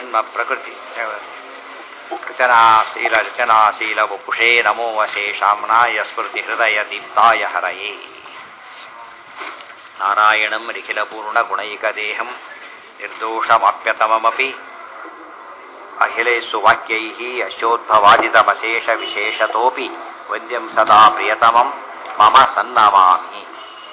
ಜನ್ಮ ಪ್ರಕೃತಿ ರಚನಾಶೀಲ ರಚನಾಶೀಲ ವಪುಷೇ ನಮೋ ವಶೇಷಾಮ್ನಾಯ ಸ್ಮೃತಿ ಹೃದಯ ದೀಪ್ತಾಯ ಹರಯೇ ನಾರಾಯಣಂ ನಿಖಿಲಪೂರ್ಣಗುಣೈಕದೇಹಂ ನಿರ್ದೋಷಮಾಪ್ಯತಮಮಪಿ ಅಖಿಲೇಷು ವಾಕ್ಯೈಃ ಅಶೋದ್ಭವಾದಿತಮಶೇಷ ವಿಶೇಷತೋಪಿ ವಂದ್ಯಂ ಸದಾ ಪ್ರಿಯತಮಂ ಮಮ ಸನ್ನಮಾಮಿ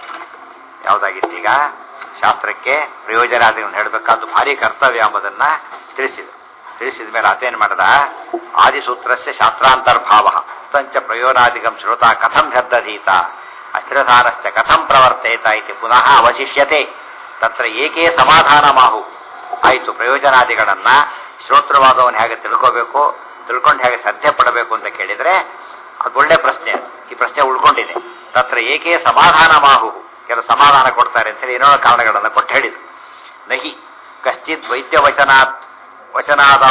ಯಾವುದಾಗಿತ್ತೀಗ ಶಾಸ್ತ್ರಕ್ಕೆ ಪ್ರಯೋಜನಾದಿಗಳನ್ನು ಹೇಳಬೇಕಾದ್ದು ಭಾರಿ ಕರ್ತವ್ಯ ಎಂಬುದನ್ನ ತಿಳಿಸಿದ ತಿಳಿಸಿದ ಮೇಲೆ ಅದೇನು ಮಾಡದ ಆದಿಸೂತ್ರಸ್ಯ ಶಾಸ್ತ್ರಾಂತರ್ಭಾವ ತಂಚ ಪ್ರಯೋಜನಾದಿಗಂ ಶ್ರೋತ ಕಥಂ ಶಬ್ದಧೀತ ಅಸ್ಥಿರಧಾನಸ್ಯ ಕಥಂ ಪ್ರವರ್ತೇತ ಇತಿ ಪುನಃ ಅವಶಿಷ್ಯತೆ ತತ್ರ ಏಕೇ ಸಮಾಧಾನ ಮಾಹು ಆಯಿತು ಪ್ರಯೋಜನಾದಿಗಳನ್ನ ಶ್ರೋತೃವಾದವನ್ನು ಹೇಗೆ ತಿಳ್ಕೋಬೇಕು ತಿಳ್ಕೊಂಡು ಹೇಗೆ ಶ್ರದ್ಧೆ ಪಡಬೇಕು ಅಂತ ಕೇಳಿದ್ರೆ ಅದು ಒಳ್ಳೆ ಪ್ರಶ್ನೆ ಅದು ಈ ಪ್ರಶ್ನೆ ಉಳ್ಕೊಂಡಿದೆ ತತ್ರ ಏಕೇ ಸಮಾಧಾನ ಮಾಹು ಕೆಲವು ಸಮಾಧಾನ ಕೊಡ್ತಾರೆ ಅಂತೇಳಿ ಏನೋ ಕಾರಣಗಳನ್ನು ಕೊಟ್ಟು ಹೇಳಿದ್ರು ನಹಿ ಕಶ್ಚಿತ್ ವೈದ್ಯ ವಚನಾತ್ ವಚನಾದ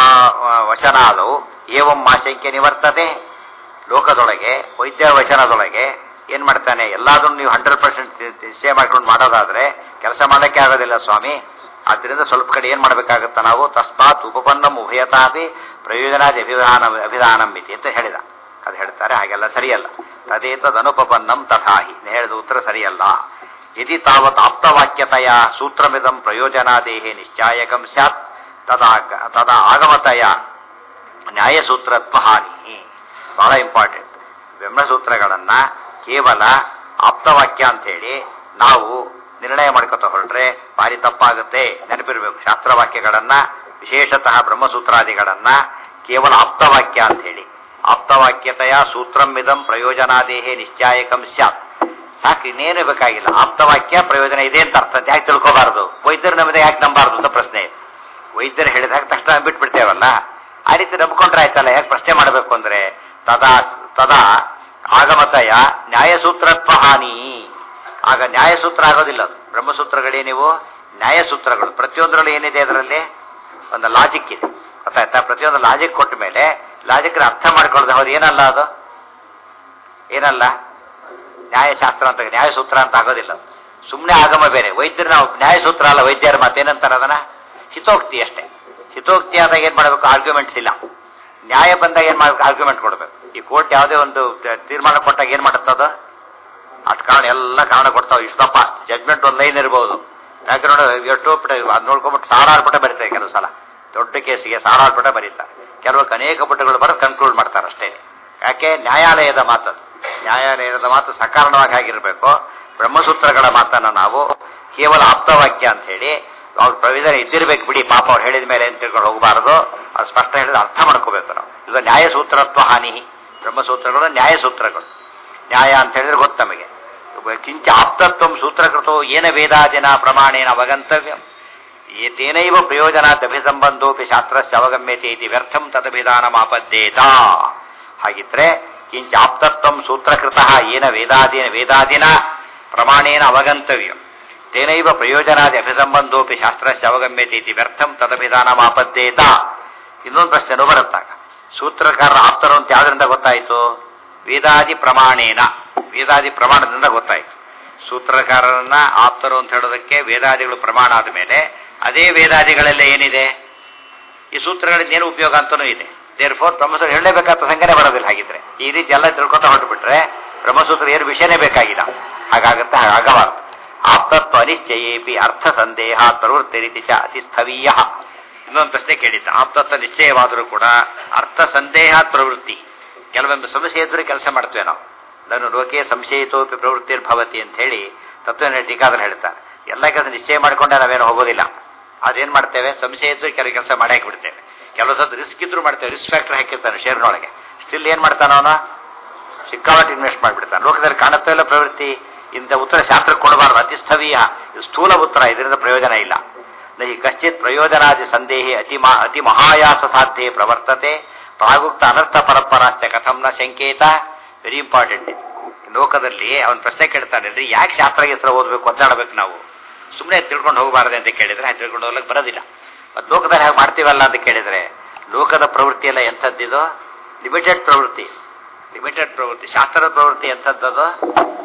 ವಚನಾದವು ಏವಂ ಆಶಂಕೆ ನಿವರ್ತತೆ ಲೋಕದೊಳಗೆ ವೈದ್ಯ ವಚನದೊಳಗೆ ಏನ್ ಮಾಡ್ತಾನೆ ಎಲ್ಲಾದ್ರೂ ನೀವು ಹಂಡ್ರೆಡ್ ಪರ್ಸೆಂಟ್ ನಿಶ್ಚಯ ಮಾಡ್ಕೊಂಡು ಮಾಡೋದಾದ್ರೆ ಕೆಲಸ ಮಾಡಕ್ಕೆ ಆಗೋದಿಲ್ಲ ಸ್ವಾಮಿ ಆದ್ರಿಂದ ಸ್ವಲ್ಪ ಕಡೆ ಏನ್ ಮಾಡ್ಬೇಕಾಗತ್ತ ನಾವು ತಸ್ಮಾತ್ ಉಪಪನ್ನಂ ಉಭಯತಾಪಿ ಪ್ರಯೋಜನಾದಿ ಅಭಿಧಾನ ಅಭಿಧಾನಂ ಮಿತಿ ಅಂತ ಹೇಳಿದ ಅದು ಹೇಳ್ತಾರೆ ಹಾಗೆಲ್ಲ ಸರಿಯಲ್ಲ ತದೇತದ್ ಅನುಪಪನ್ನಂ ತಥಾಹಿ ಹೇಳಿದ ಉತ್ತರ ಸರಿಯಲ್ಲ ಯದಿ ತಾವತ್ ಆಪ್ತವಾಕ್ಯತೆಯ ಸೂತ್ರಮಿದಂ ಪ್ರಯೋಜನಾದೇಹೇ ನಿಶ್ಚಾಯಕಂ ಸ್ಯಾತ್ ತದಾ ತದಾ ಆಗಮತಯ ನ್ಯಾಯಸೂತ್ರತ್ವ ಹಾನಿ ಬಹಳ ಇಂಪಾರ್ಟೆಂಟ್ ಬ್ರಹ್ಮಸೂತ್ರಗಳನ್ನ ಕೇವಲ ಆಪ್ತವಾಕ್ಯ ಅಂತೇಳಿ ನಾವು ನಿರ್ಣಯ ಮಾಡ್ಕೊತ ಹೊರಟ್ರೆ ಭಾರಿ ತಪ್ಪಾಗುತ್ತೆ ನೆನಪಿರಬೇಕು ಶಾಸ್ತ್ರವಾಕ್ಯಗಳನ್ನ ವಿಶೇಷತಃ ಬ್ರಹ್ಮಸೂತ್ರಾದಿಗಳನ್ನ ಕೇವಲ ಆಪ್ತವಾಕ್ಯ ಅಂತ ಹೇಳಿ ಆಪ್ತವಾಕ್ಯತೆಯ ಸೂತ್ರಮಿದಂ ಪ್ರಯೋಜನಾದೇಹೇ ನಿಶ್ಚಾಯಕಂ ಸ್ಯಾತ್ ಸಾಕು ಇನ್ನೇನು ಬೇಕಾಗಿಲ್ಲ ಆಪ್ತವಾಕ್ಯ ಪ್ರಯೋಜನ ಇದೆ ಅಂತ ಅರ್ಥ ಅಂತ ಯಾಕೆ ತಿಳ್ಕೋಬಾರದು ವೈದ್ಯರು ನಮ್ಮದೇ ಯಾಕೆ ನಂಬಾರದು ಅಂತ ಪ್ರಶ್ನೆ ಇದೆ ವೈದ್ಯರು ಹೇಳಿದಾಗ ತಕ್ಷಣ ಬಿಟ್ಬಿಡ್ತೇವಲ್ಲ ಆ ರೀತಿ ನಂಬ್ಕೊಂಡ್ರೆ ಆಯ್ತಲ್ಲ ಯಾಕೆ ಪ್ರಶ್ನೆ ಮಾಡಬೇಕು ಅಂದ್ರೆ ತದಾ ತದಾ ಆಗಮತಯ ನ್ಯಾಯಸೂತ್ರತ್ವ ಹಾನಿ ಆಗ ನ್ಯಾಯಸೂತ್ರ ಆಗೋದಿಲ್ಲ ಅದು ಬ್ರಹ್ಮಸೂತ್ರಗಳೇನಿವು ನ್ಯಾಯಸೂತ್ರಗಳು ಪ್ರತಿಯೊಂದರಲ್ಲೂ ಏನಿದೆ ಅದರಲ್ಲಿ ಒಂದು ಲಾಜಿಕ್ ಇದೆ ಗೊತ್ತಾಯ್ತಾ ಪ್ರತಿಯೊಂದು ಲಾಜಿಕ್ ಕೊಟ್ಟ ಮೇಲೆ ಲಾಜಿಕ್ ಅರ್ಥ ಮಾಡ್ಕೊಳ್ಳೋದು ಹೌದು ಏನಲ್ಲ ಅದು ಏನಲ್ಲ ನ್ಯಾಯಶಾಸ್ತ್ರ ಅಂತ ನ್ಯಾಯಸೂತ್ರ ಅಂತ ಆಗೋದಿಲ್ಲ ಸುಮ್ಮನೆ ಆಗಮ ಬೇರೆ ವೈದ್ಯರು ನಾವು ನ್ಯಾಯಸೂತ್ರ ಅಲ್ಲ ವೈದ್ಯರ ಮಾತೇನಂತಾರ ಅದನ್ನ ಹಿತೋಕ್ತಿ ಅಷ್ಟೇ ಹಿತೋಕ್ತಿ ಆದಾಗ ಏನ್ ಮಾಡಬೇಕು ಆರ್ಗ್ಯುಮೆಂಟ್ಸ್ ಇಲ್ಲ ನ್ಯಾಯ ಬಂದಾಗ ಏನ್ ಮಾಡ್ಬೇಕು ಆರ್ಗ್ಯುಮೆಂಟ್ ಕೊಡ್ಬೇಕು ಈ ಕೋರ್ಟ್ ಯಾವುದೇ ಒಂದು ತೀರ್ಮಾನ ಕೊಟ್ಟಾಗ ಏನ್ ಮಾಡುತ್ತದ ಅಟ್ ಕಾರಣ ಎಲ್ಲ ಕಾರಣ ಕೊಡ್ತಾವ ಇಷ್ಟಪ್ಪ ಜಡ್ಮೆಂಟ್ ಒಂದು ಲೈನ್ ಇರಬಹುದು ಯಾಕೆ ನೋಡಿ ಎಷ್ಟು ಪುಟ ಅದ್ ನೋಡ್ಕೊಂಡ್ಬಿಟ್ಟು ಸಾವಿರಾರು ಪುಟ ಬರೀತಾರೆ ಕೆಲವು ಸಲ ದೊಡ್ಡ ಕೇಸಿಗೆ ಸಾವಿರಾರು ಪುಟ ಬರೀತಾರೆ ಕೆಲವಕ್ಕೆ ಅನೇಕ ಪುಟಗಳು ಬರೋ ಕನ್ಕ್ಲೂಡ್ ಮಾಡ್ತಾರೆ ಅಷ್ಟೇ ಯಾಕೆ ನ್ಯಾಯಾಲಯದ ಮಾತದು ನ್ಯಾಯಾಲಯದ ಮಾತು ಸಕಾರಣವಾಗಿ ಆಗಿರಬೇಕು ಬ್ರಹ್ಮಸೂತ್ರಗಳ ಮಾತನ್ನ ನಾವು ಕೇವಲ ಆಪ್ತವಾಕ್ಯ ಅಂತ ಹೇಳಿ ಅವ್ರ ಪ್ರವಿಧಾನ ಇದ್ದಿರ್ಬೇಕು ಬಿಡಿ ಪಾಪ ಅವ್ರು ಹೇಳಿದ ಮೇಲೆ ಅಂತ ತಿಳ್ಕೊಂಡು ಹೋಗಬಾರದು ಅದು ಸ್ಪಷ್ಟ ಹೇಳಿದ್ರೆ ಅರ್ಥ ಮಾಡ್ಕೋಬೇಕು ನಾವು ಇದು ನ್ಯಾಯಸೂತ್ರತ್ವ ಹಾನಿ ಬ್ರಹ್ಮಸೂತ್ರಗಳು ನ್ಯಾಯಸೂತ್ರಗಳು ನ್ಯಾಯ ಅಂತ ಹೇಳಿದ್ರೆ ಗೊತ್ತು ನಮಗೆ ಕಿಂಚ ಆಪ್ತತ್ವ ಸೂತ್ರಕೃತೋ ಏನ ವೇದಾದಿನ ಪ್ರಮಾಣೇನ ಅವಗಂತವ್ಯ ಏತೇನೈವ ಪ್ರಯೋಜನಾದಭಿಸಂಬಂಧೋಪಿ ಶಾಸ್ತ್ರಸ್ಯ ಅವಗಮ್ಯತೆ ಇತಿ ವ್ಯರ್ಥಂ ತದಭಿಧಾನಮಾಪದ್ದೇತ ಹಾಗಿದ್ರೆ ಕಿಂಚ ಆಪ್ತತ್ವ ಸೂತ್ರಕೃತ ಏನ ವೇದಾದಿನ ವೇದಾದಿನ ಪ್ರಮಾಣೇನ ಅವಗಂತವ್ಯ ತೇನೈವ ಪ್ರಯೋಜನಾದಿ ಅಭಿಸಂಬಂಧೋಪಿ ಶಾಸ್ತ್ರಸ್ಯ ಅವಗಮ್ಯತೆ ಇತಿ ವ್ಯರ್ಥಂ ತದಭಿಧಾನಮಾಪದ್ದೇತ ಇನ್ನೊಂದು ಪ್ರಶ್ನೆನೂ ಬರುತ್ತಾಗ ಸೂತ್ರಕಾರರ ಆಪ್ತರು ಅಂತ ಯಾವ್ದ್ರಿಂದ ಗೊತ್ತಾಯಿತು ವೇದಾದಿ ಪ್ರಮಾಣೇನ ವೇದಾದಿ ಪ್ರಮಾಣದಿಂದ ಗೊತ್ತಾಯಿತು ಸೂತ್ರಕಾರರನ್ನ ಆಪ್ತರು ಅಂತ ಹೇಳೋದಕ್ಕೆ ವೇದಾದಿಗಳು ಪ್ರಮಾಣ ಆದ ಮೇಲೆ ಅದೇ ವೇದಾದಿಗಳೆಲ್ಲ ಏನಿದೆ ಈ ಸೂತ್ರಗಳಿಂದ ಏನು ಉಪಯೋಗ ಅಂತನೂ ಇದೆ ದೇರ್ ಫೋರ್ ಬ್ರಹ್ಮಸೂತ್ರ ಹೇಳಲೇಬೇಕಾದ ಸಂಗನೆ ಬರೋದಿಲ್ಲ ಹಾಗಿದ್ರೆ ಈ ರೀತಿ ಎಲ್ಲ ತಿಳ್ಕೊತ ಹೊರಟುಬಿಟ್ರೆ ಬ್ರಹ್ಮಸೂತ್ರ ಏನು ವಿಷಯನೇ ಬೇಕಾಗಿಲ್ಲ ಹಾಗಾಗುತ್ತೆ ಹಾಗಾಗಬಾರದು ಆಪ್ತತ್ವ ಅನಿಶ್ಚಯೇಪಿ ಅರ್ಥ ಸಂದೇಹ ಪ್ರವೃತ್ತಿ ರೀತಿ ಚ ಅತಿ ಸ್ಥವೀಯ ಇನ್ನೊಂದು ಪ್ರಶ್ನೆ ಕೇಳಿದ್ದ ಆಪ್ತತ್ವ ನಿಶ್ಚಯವಾದರೂ ಕೂಡ ಅರ್ಥ ಸಂದೇಹ ಪ್ರವೃತ್ತಿ ಕೆಲವೊಂದು ಸಮಸ್ಯೆ ಇದ್ರೂ ಕೆಲಸ ಮಾಡ್ತೇವೆ ನಾವು ನಾನು ಲೋಕೆ ಸಂಶಯಿತೋಪಿ ಪ್ರವೃತ್ತಿರ್ಭವತಿ ಅಂತ ಹೇಳಿ ತತ್ವ ಟೀಕಾದ್ರೆ ಹೇಳ್ತಾರೆ ಎಲ್ಲ ಕೆಲಸ ನಿಶ್ಚಯ ಮಾಡಿಕೊಂಡೆ ನಾವೇನು ಹೋಗೋದಿಲ್ಲ ಅದೇನ್ ಮಾಡ್ತೇವೆ ಸಂಶಯ ಇದ್ರೂ ಕೆಲವು ಕೆಲಸ ಮಾಡಿ ಹಾಕಿಬಿಡ್ತೇವೆ ಕೆಲವು ಸತ್ ರಿಸ್ಕ್ ಇದ್ರೂ ಮಾಡ್ತೇವೆ ರಿಸ್ಕ್ ಫ್ಯಾಕ್ಟರ್ ಹಾಕಿರ್ತಾನೆ ಶೇರ್ನೊಳಗೆ ಸ್ಟಿಲ್ ಏನ್ ಮಾಡ್ತಾನ ಅವನ ಸಿಕ್ಕಾಪಟ್ಟೆ ಇನ್ವೆಸ್ಟ್ ಮಾಡಿಬಿಡ್ತಾನೆ ಲೋಕದಲ್ಲಿ ಕಾಣುತ್ತೋ ಇಲ್ಲ ಪ್ರವೃತ್ತಿ ಇಂಥ ಉತ್ತರ ಶಾಸ್ತ್ರಕ್ಕೆ ಕೊಡಬಾರ್ದು ಅತಿ ಸ್ಥವೀಯ ಇದು ಸ್ಥೂಲ ಉತ್ತರ ಇದರಿಂದ ಪ್ರಯೋಜನ ಇಲ್ಲ ನಹಿ ಕಶ್ಚಿತ್ ಪ್ರಯೋಜನಾದಿ ಸಂದೇಹಿ ಅತಿ ಮಾ ಅತಿ ಮಹಾಯಾಸ ಸಾಧ್ಯೆ ಪ್ರವರ್ತತೆ ಪ್ರಾಗುಕ್ತ ಅನರ್ಥ ಪರಪ್ಪರಾಶ್ಚ ಕಥಂನ ಸಂಕೇತ ವೆರಿ ಇಂಪಾರ್ಟೆಂಟ್ ಲೋಕದಲ್ಲಿ ಅವನ ಪ್ರಶ್ನೆ ಕೇಳ್ತಾನೆ ರೀ ಯಾಕೆ ಶಾಸ್ತ್ರ ಹೆಸರು ಓದಬೇಕು ಒದ್ದಾಡಬೇಕು ನಾವು ಸುಮ್ಮನೆ ತಿಳ್ಕೊಂಡು ಹೋಗಬಾರದೆ ಅಂತ ಕೇಳಿದ್ರೆ ತಿಳ್ಕೊಂಡು ಹೋಗ್ಲಿಕ್ಕೆ ಬರೋದಿಲ್ಲ ಮತ್ತು ಲೋಕದಲ್ಲಿ ಹೇಗೆ ಮಾಡ್ತೀವಲ್ಲ ಅಂತ ಕೇಳಿದ್ರೆ ಲೋಕದ ಪ್ರವೃತ್ತಿ ಎಲ್ಲ ಎಂಥದ್ದಿದು ಲಿಮಿಟೆಡ್ ಪ್ರವೃತ್ತಿ ಲಿಮಿಟೆಡ್ ಪ್ರವೃತ್ತಿ ಶಾಸ್ತ್ರದ ಪ್ರವೃತ್ತಿ ಎಂಥದ್ದು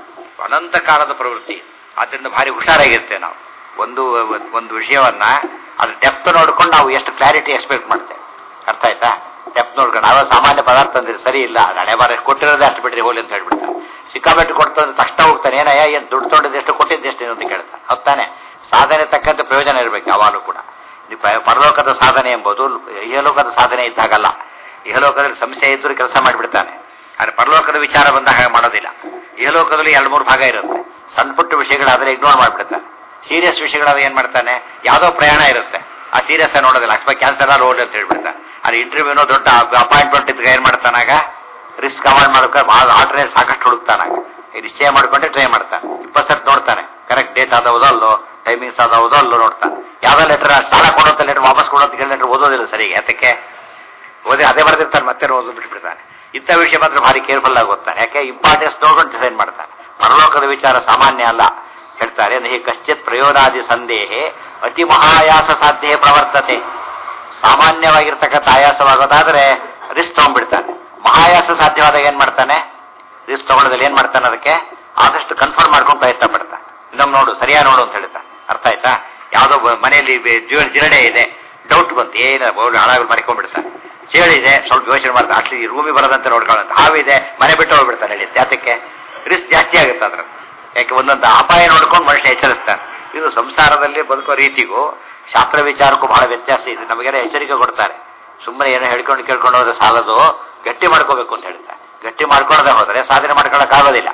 ಅನಂತ ಕಾಲದ ಪ್ರವೃತ್ತಿ ಆದ್ದರಿಂದ ಭಾರಿ ಹುಷಾರಾಗಿರ್ತೇವೆ ನಾವು ಒಂದು ಒಂದು ವಿಷಯವನ್ನ ಅದ್ರ ಡೆಪ್ತ್ ನೋಡ್ಕೊಂಡು ನಾವು ಎಷ್ಟು ಕ್ಲಾರಿಟಿ ಎಕ್ಸ್ಪೆಕ್ಟ್ ಮಾಡ್ತೇವೆ ಅರ್ಥ ಆಯ್ತಾ ಡೆಪ್ತ್ ನೋಡ್ಕೊಂಡು ನಾವು ಸಾಮಾನ್ಯ ಪದಾರ್ಥ ಅಂದ್ರೆ ಸರಿ ಇಲ್ಲ ಅದು ಹಣೆ ಬಾರ ಕೊಟ್ಟಿರೋದೇ ಅಷ್ಟು ಬಿಡ್ರಿ ಹೋಲಿ ಅಂತ ಹೇಳ್ಬಿಡ್ತಾರೆ ಸಿಕ್ಕಾಪಟ್ಟೆ ಕೊಡ್ತಂದ್ರೆ ತಕ್ಷಣ ಹೋಗ್ತಾನೆ ಏನಯ್ಯ ಏನು ದುಡ್ಡು ತೊಗೊಂಡಿದ್ದು ಎಷ್ಟು ಕೊಟ್ಟಿದ್ದು ಎಷ್ಟು ಅಂತ ಕೇಳ್ತಾನೆ ಹೌದಾನೆ ಸಾಧನೆ ತಕ್ಕಂತೆ ಪ್ರಯೋಜನ ಇರಬೇಕು ಯಾವಾಗಲೂ ಕೂಡ ಈ ಪ- ಪರಲೋಕದ ಸಾಧನೆ ಎಂಬುದು ಇಹಲೋಕದ ಸಾಧನೆ ಇದ್ದಾಗಲ್ಲ ಇಹಲೋಕದಲ್ಲಿ ಸಂಶಯ ಇದ್ರೂ ಕೆಲಸ ಮಾಡಿಬಿಡ್ತಾನೆ ಆದ್ರೆ ಪರಲೋಕದ ವಿಚಾರ ಬಂದಾಗ ಹಾಗೆ ಮಾಡೋದಿಲ್ಲ ಇಹಲೋಕದಲ್ಲಿ ಎರಡು ಮೂರು ಭಾಗ ಇರುತ್ತೆ ಸಣ್ಣ ಪುಟ್ಟ ವಿಷಯಗಳಾದ್ರೆ ಇಗ್ನೋರ್ ಮಾಡ್ಬಿಡ್ತಾನೆ ಸೀರಿಯಸ್ ವಿಷಯಗಳಾದ್ರೆ ಏನ್ ಮಾಡ್ತಾನೆ ಯಾವುದೋ ಪ್ರಯಾಣ ಇರುತ್ತೆ ಆ ಸೀರಿಯಸ್ ನೋಡೋದಿಲ್ಲ ಅಕಸ್ಮಾತ್ ಕ್ಯಾನ್ಸರ್ ಆಗಿ ಓಡಿ ಅಂತ ಹೇಳ್ಬಿಡ್ತಾನೆ ಅದು ಇಂಟರ್ವ್ಯೂನೋ ದೊಡ್ಡ ಅಪಾಯಿಂಟ್ಮೆಂಟ್ ಇದ್ದಾಗ ಏನ್ ಮಾಡ್ತಾನಾಗ ರಿಸ್ಕ್ ಅವಾಯ್ಡ್ ಮಾಡೋಕೆ ಆಲ್ಟರ್ನೇಟ್ ಸಾಕಷ್ಟು ಹುಡುಕ್ತಾನಾಗ ಈ ನಿಶ್ಚಯ ಮಾಡ್ಕೊಂಡೆ ಟ್ರೈ ಮಾಡ್ತಾನೆ ಇಪ್ಪತ್ತು ಸರ್ತಿ ನೋಡ್ತಾನೆ ಕರೆಕ್ಟ್ ಡೇಟ್ ಆದವುದೋ ಅಲ್ಲೋ ಟೈಮಿಂಗ್ಸ್ ಆದವುದೋ ಅಲ್ಲೋ ನೋಡ್ತಾನೆ ಯಾವ್ದೋ ಲೆಟರ್ ಸಾಲ ಕೊಡೋಂತ ಲೆಟರ್ ವಾಪಸ್ ಕೊಡೋಂತ ಲೆಟರ್ ಓದೋದಿಲ್ಲ ಸರಿಗೆ ಯಾತಕ್ಕೆ ಓದಿ ಅದೇ ಬರ್ದಿರ್ತಾನೆ ಮತ್ತೆ ಓದು ಬಿಟ್ಬಿಡ್ತಾನೆ ಇಂಥ ವಿಷಯ ಮಾತ್ರ ಭಾರಿ ಕೇರ್ಫುಲ್ ಆಗಿ ಓದ್ತಾನೆ ಯಾಕೆ ಇಂಪಾರ್ಟೆನ್ಸ್ ನೋಡ್ಕೊಂಡು ಡಿಸೈನ್ ಮಾಡ್ತಾನೆ ಪರಲೋಕದ ವಿಚಾರ ಸಾಮಾನ್ಯ ಅಲ್ಲ ಹೇಳ್ತಾರೆ ನಹಿ ಕಶ್ಚಿತ್ ಪ್ರಯೋಜನಾದಿ ಸಂದೇಹೆ ಅತಿ ಮಹಾಯಾಸ ಸಾಧ್ಯ ಪ್ರವರ್ತತೆ ಸಾಮಾನ್ಯವಾಗಿರ್ತಕ್ಕಂಥ ಆಯಾಸವಾಗೋದಾದ್ರೆ ರಿಸ್ಕ್ ತಗೊಂಡ್ಬಿಡ್ತಾನೆ ಮಹಾಯಾಸ ಸಾಧ್ಯವಾದಾಗ ಏನ್ ಮಾಡ್ತಾನೆ ರಿಸ್ಕ್ ತಗೊಳ್ಳೋದ್ರಲ್ಲಿ ಏನ್ ಮಾಡ್ತಾನೆ ಅದಕ್ಕೆ ಆದಷ್ಟು ಕನ್ಫರ್ಮ್ ಮಾಡ್ಕೊಂಡು ಪ್ರಯತ್ನ ಪಡ್ತಾನೆ ಇನ್ನೊಮ್ಮೆ ನೋಡು ಸರಿಯಾಗಿ ನೋಡು ಅಂತ ಹೇಳ್ತಾನೆ ಅರ್ಥ ಆಯ್ತಾ ಯಾವುದೋ ಬ- ಮನೆಯಲ್ಲಿ ಬೆ- ಜೀವ- ಜಿರಡೆ ಇದೆ ಡೌಟ್ ಬಂತು ಏನ ಹಾಳಾಗಿ ಮರ್ಕೊಂಡ್ಬಿಡ್ತಾನೆ ಚೇಳಿದೆ ಸ್ವಲ್ಪ ಯೋಚನೆ ಮಾಡ್ತಾನೆ ಅಟ್ಲಿ ರೂಮಿಗೆ ಬರೋದಂತೆ ನೋಡ್ಕೊಳ್ಳೋಂತ ಹಾವಿದೆ ಮನೆ ಬಿಟ್ಟು ಹೋಗ್ಬಿಡ್ತಾನೆ ಹೇಳಿ ಜಾತಕ್ಕೆ ರಿಸ್ಕ್ ಜಾಸ್ತಿ ಆಗುತ್ತೆ ಅದ್ರ ಯಾಕೆ ಒಂದೊಂದು ಅಪಾಯ ನೋಡ್ಕೊಂಡು ಮನುಷ್ಯ ಎಚ್ಚರಿಸ್ತಾನೆ ಇದು ಸಂಸಾರದಲ್ಲಿ ಬದುಕೋ ರೀತಿಗೂ ಶಾಸ್ತ್ರ ವಿಚಾರಕ್ಕೂ ಬಹಳ ವ್ಯತ್ಯಾಸ ಇದೆ ನಮಗೆಲ್ಲ ಎಚ್ಚರಿಕೆ ಕೊಡ್ತಾರೆ ಸುಮ್ಮನೆ ಏನೋ ಹೇಳ್ಕೊಂಡು ಕೇಳ್ಕೊಂಡು ಹೋದ್ರೆ ಸಾಲದು ಗಟ್ಟಿ ಮಾಡ್ಕೋಬೇಕು ಅಂತ ಹೇಳ್ತಾರೆ ಗಟ್ಟಿ ಮಾಡ್ಕೊಳ್ಳದೆ ಹೋದ್ರೆ ಸಾಧನೆ ಮಾಡ್ಕೊಳಕ್ ಆಗೋದಿಲ್ಲ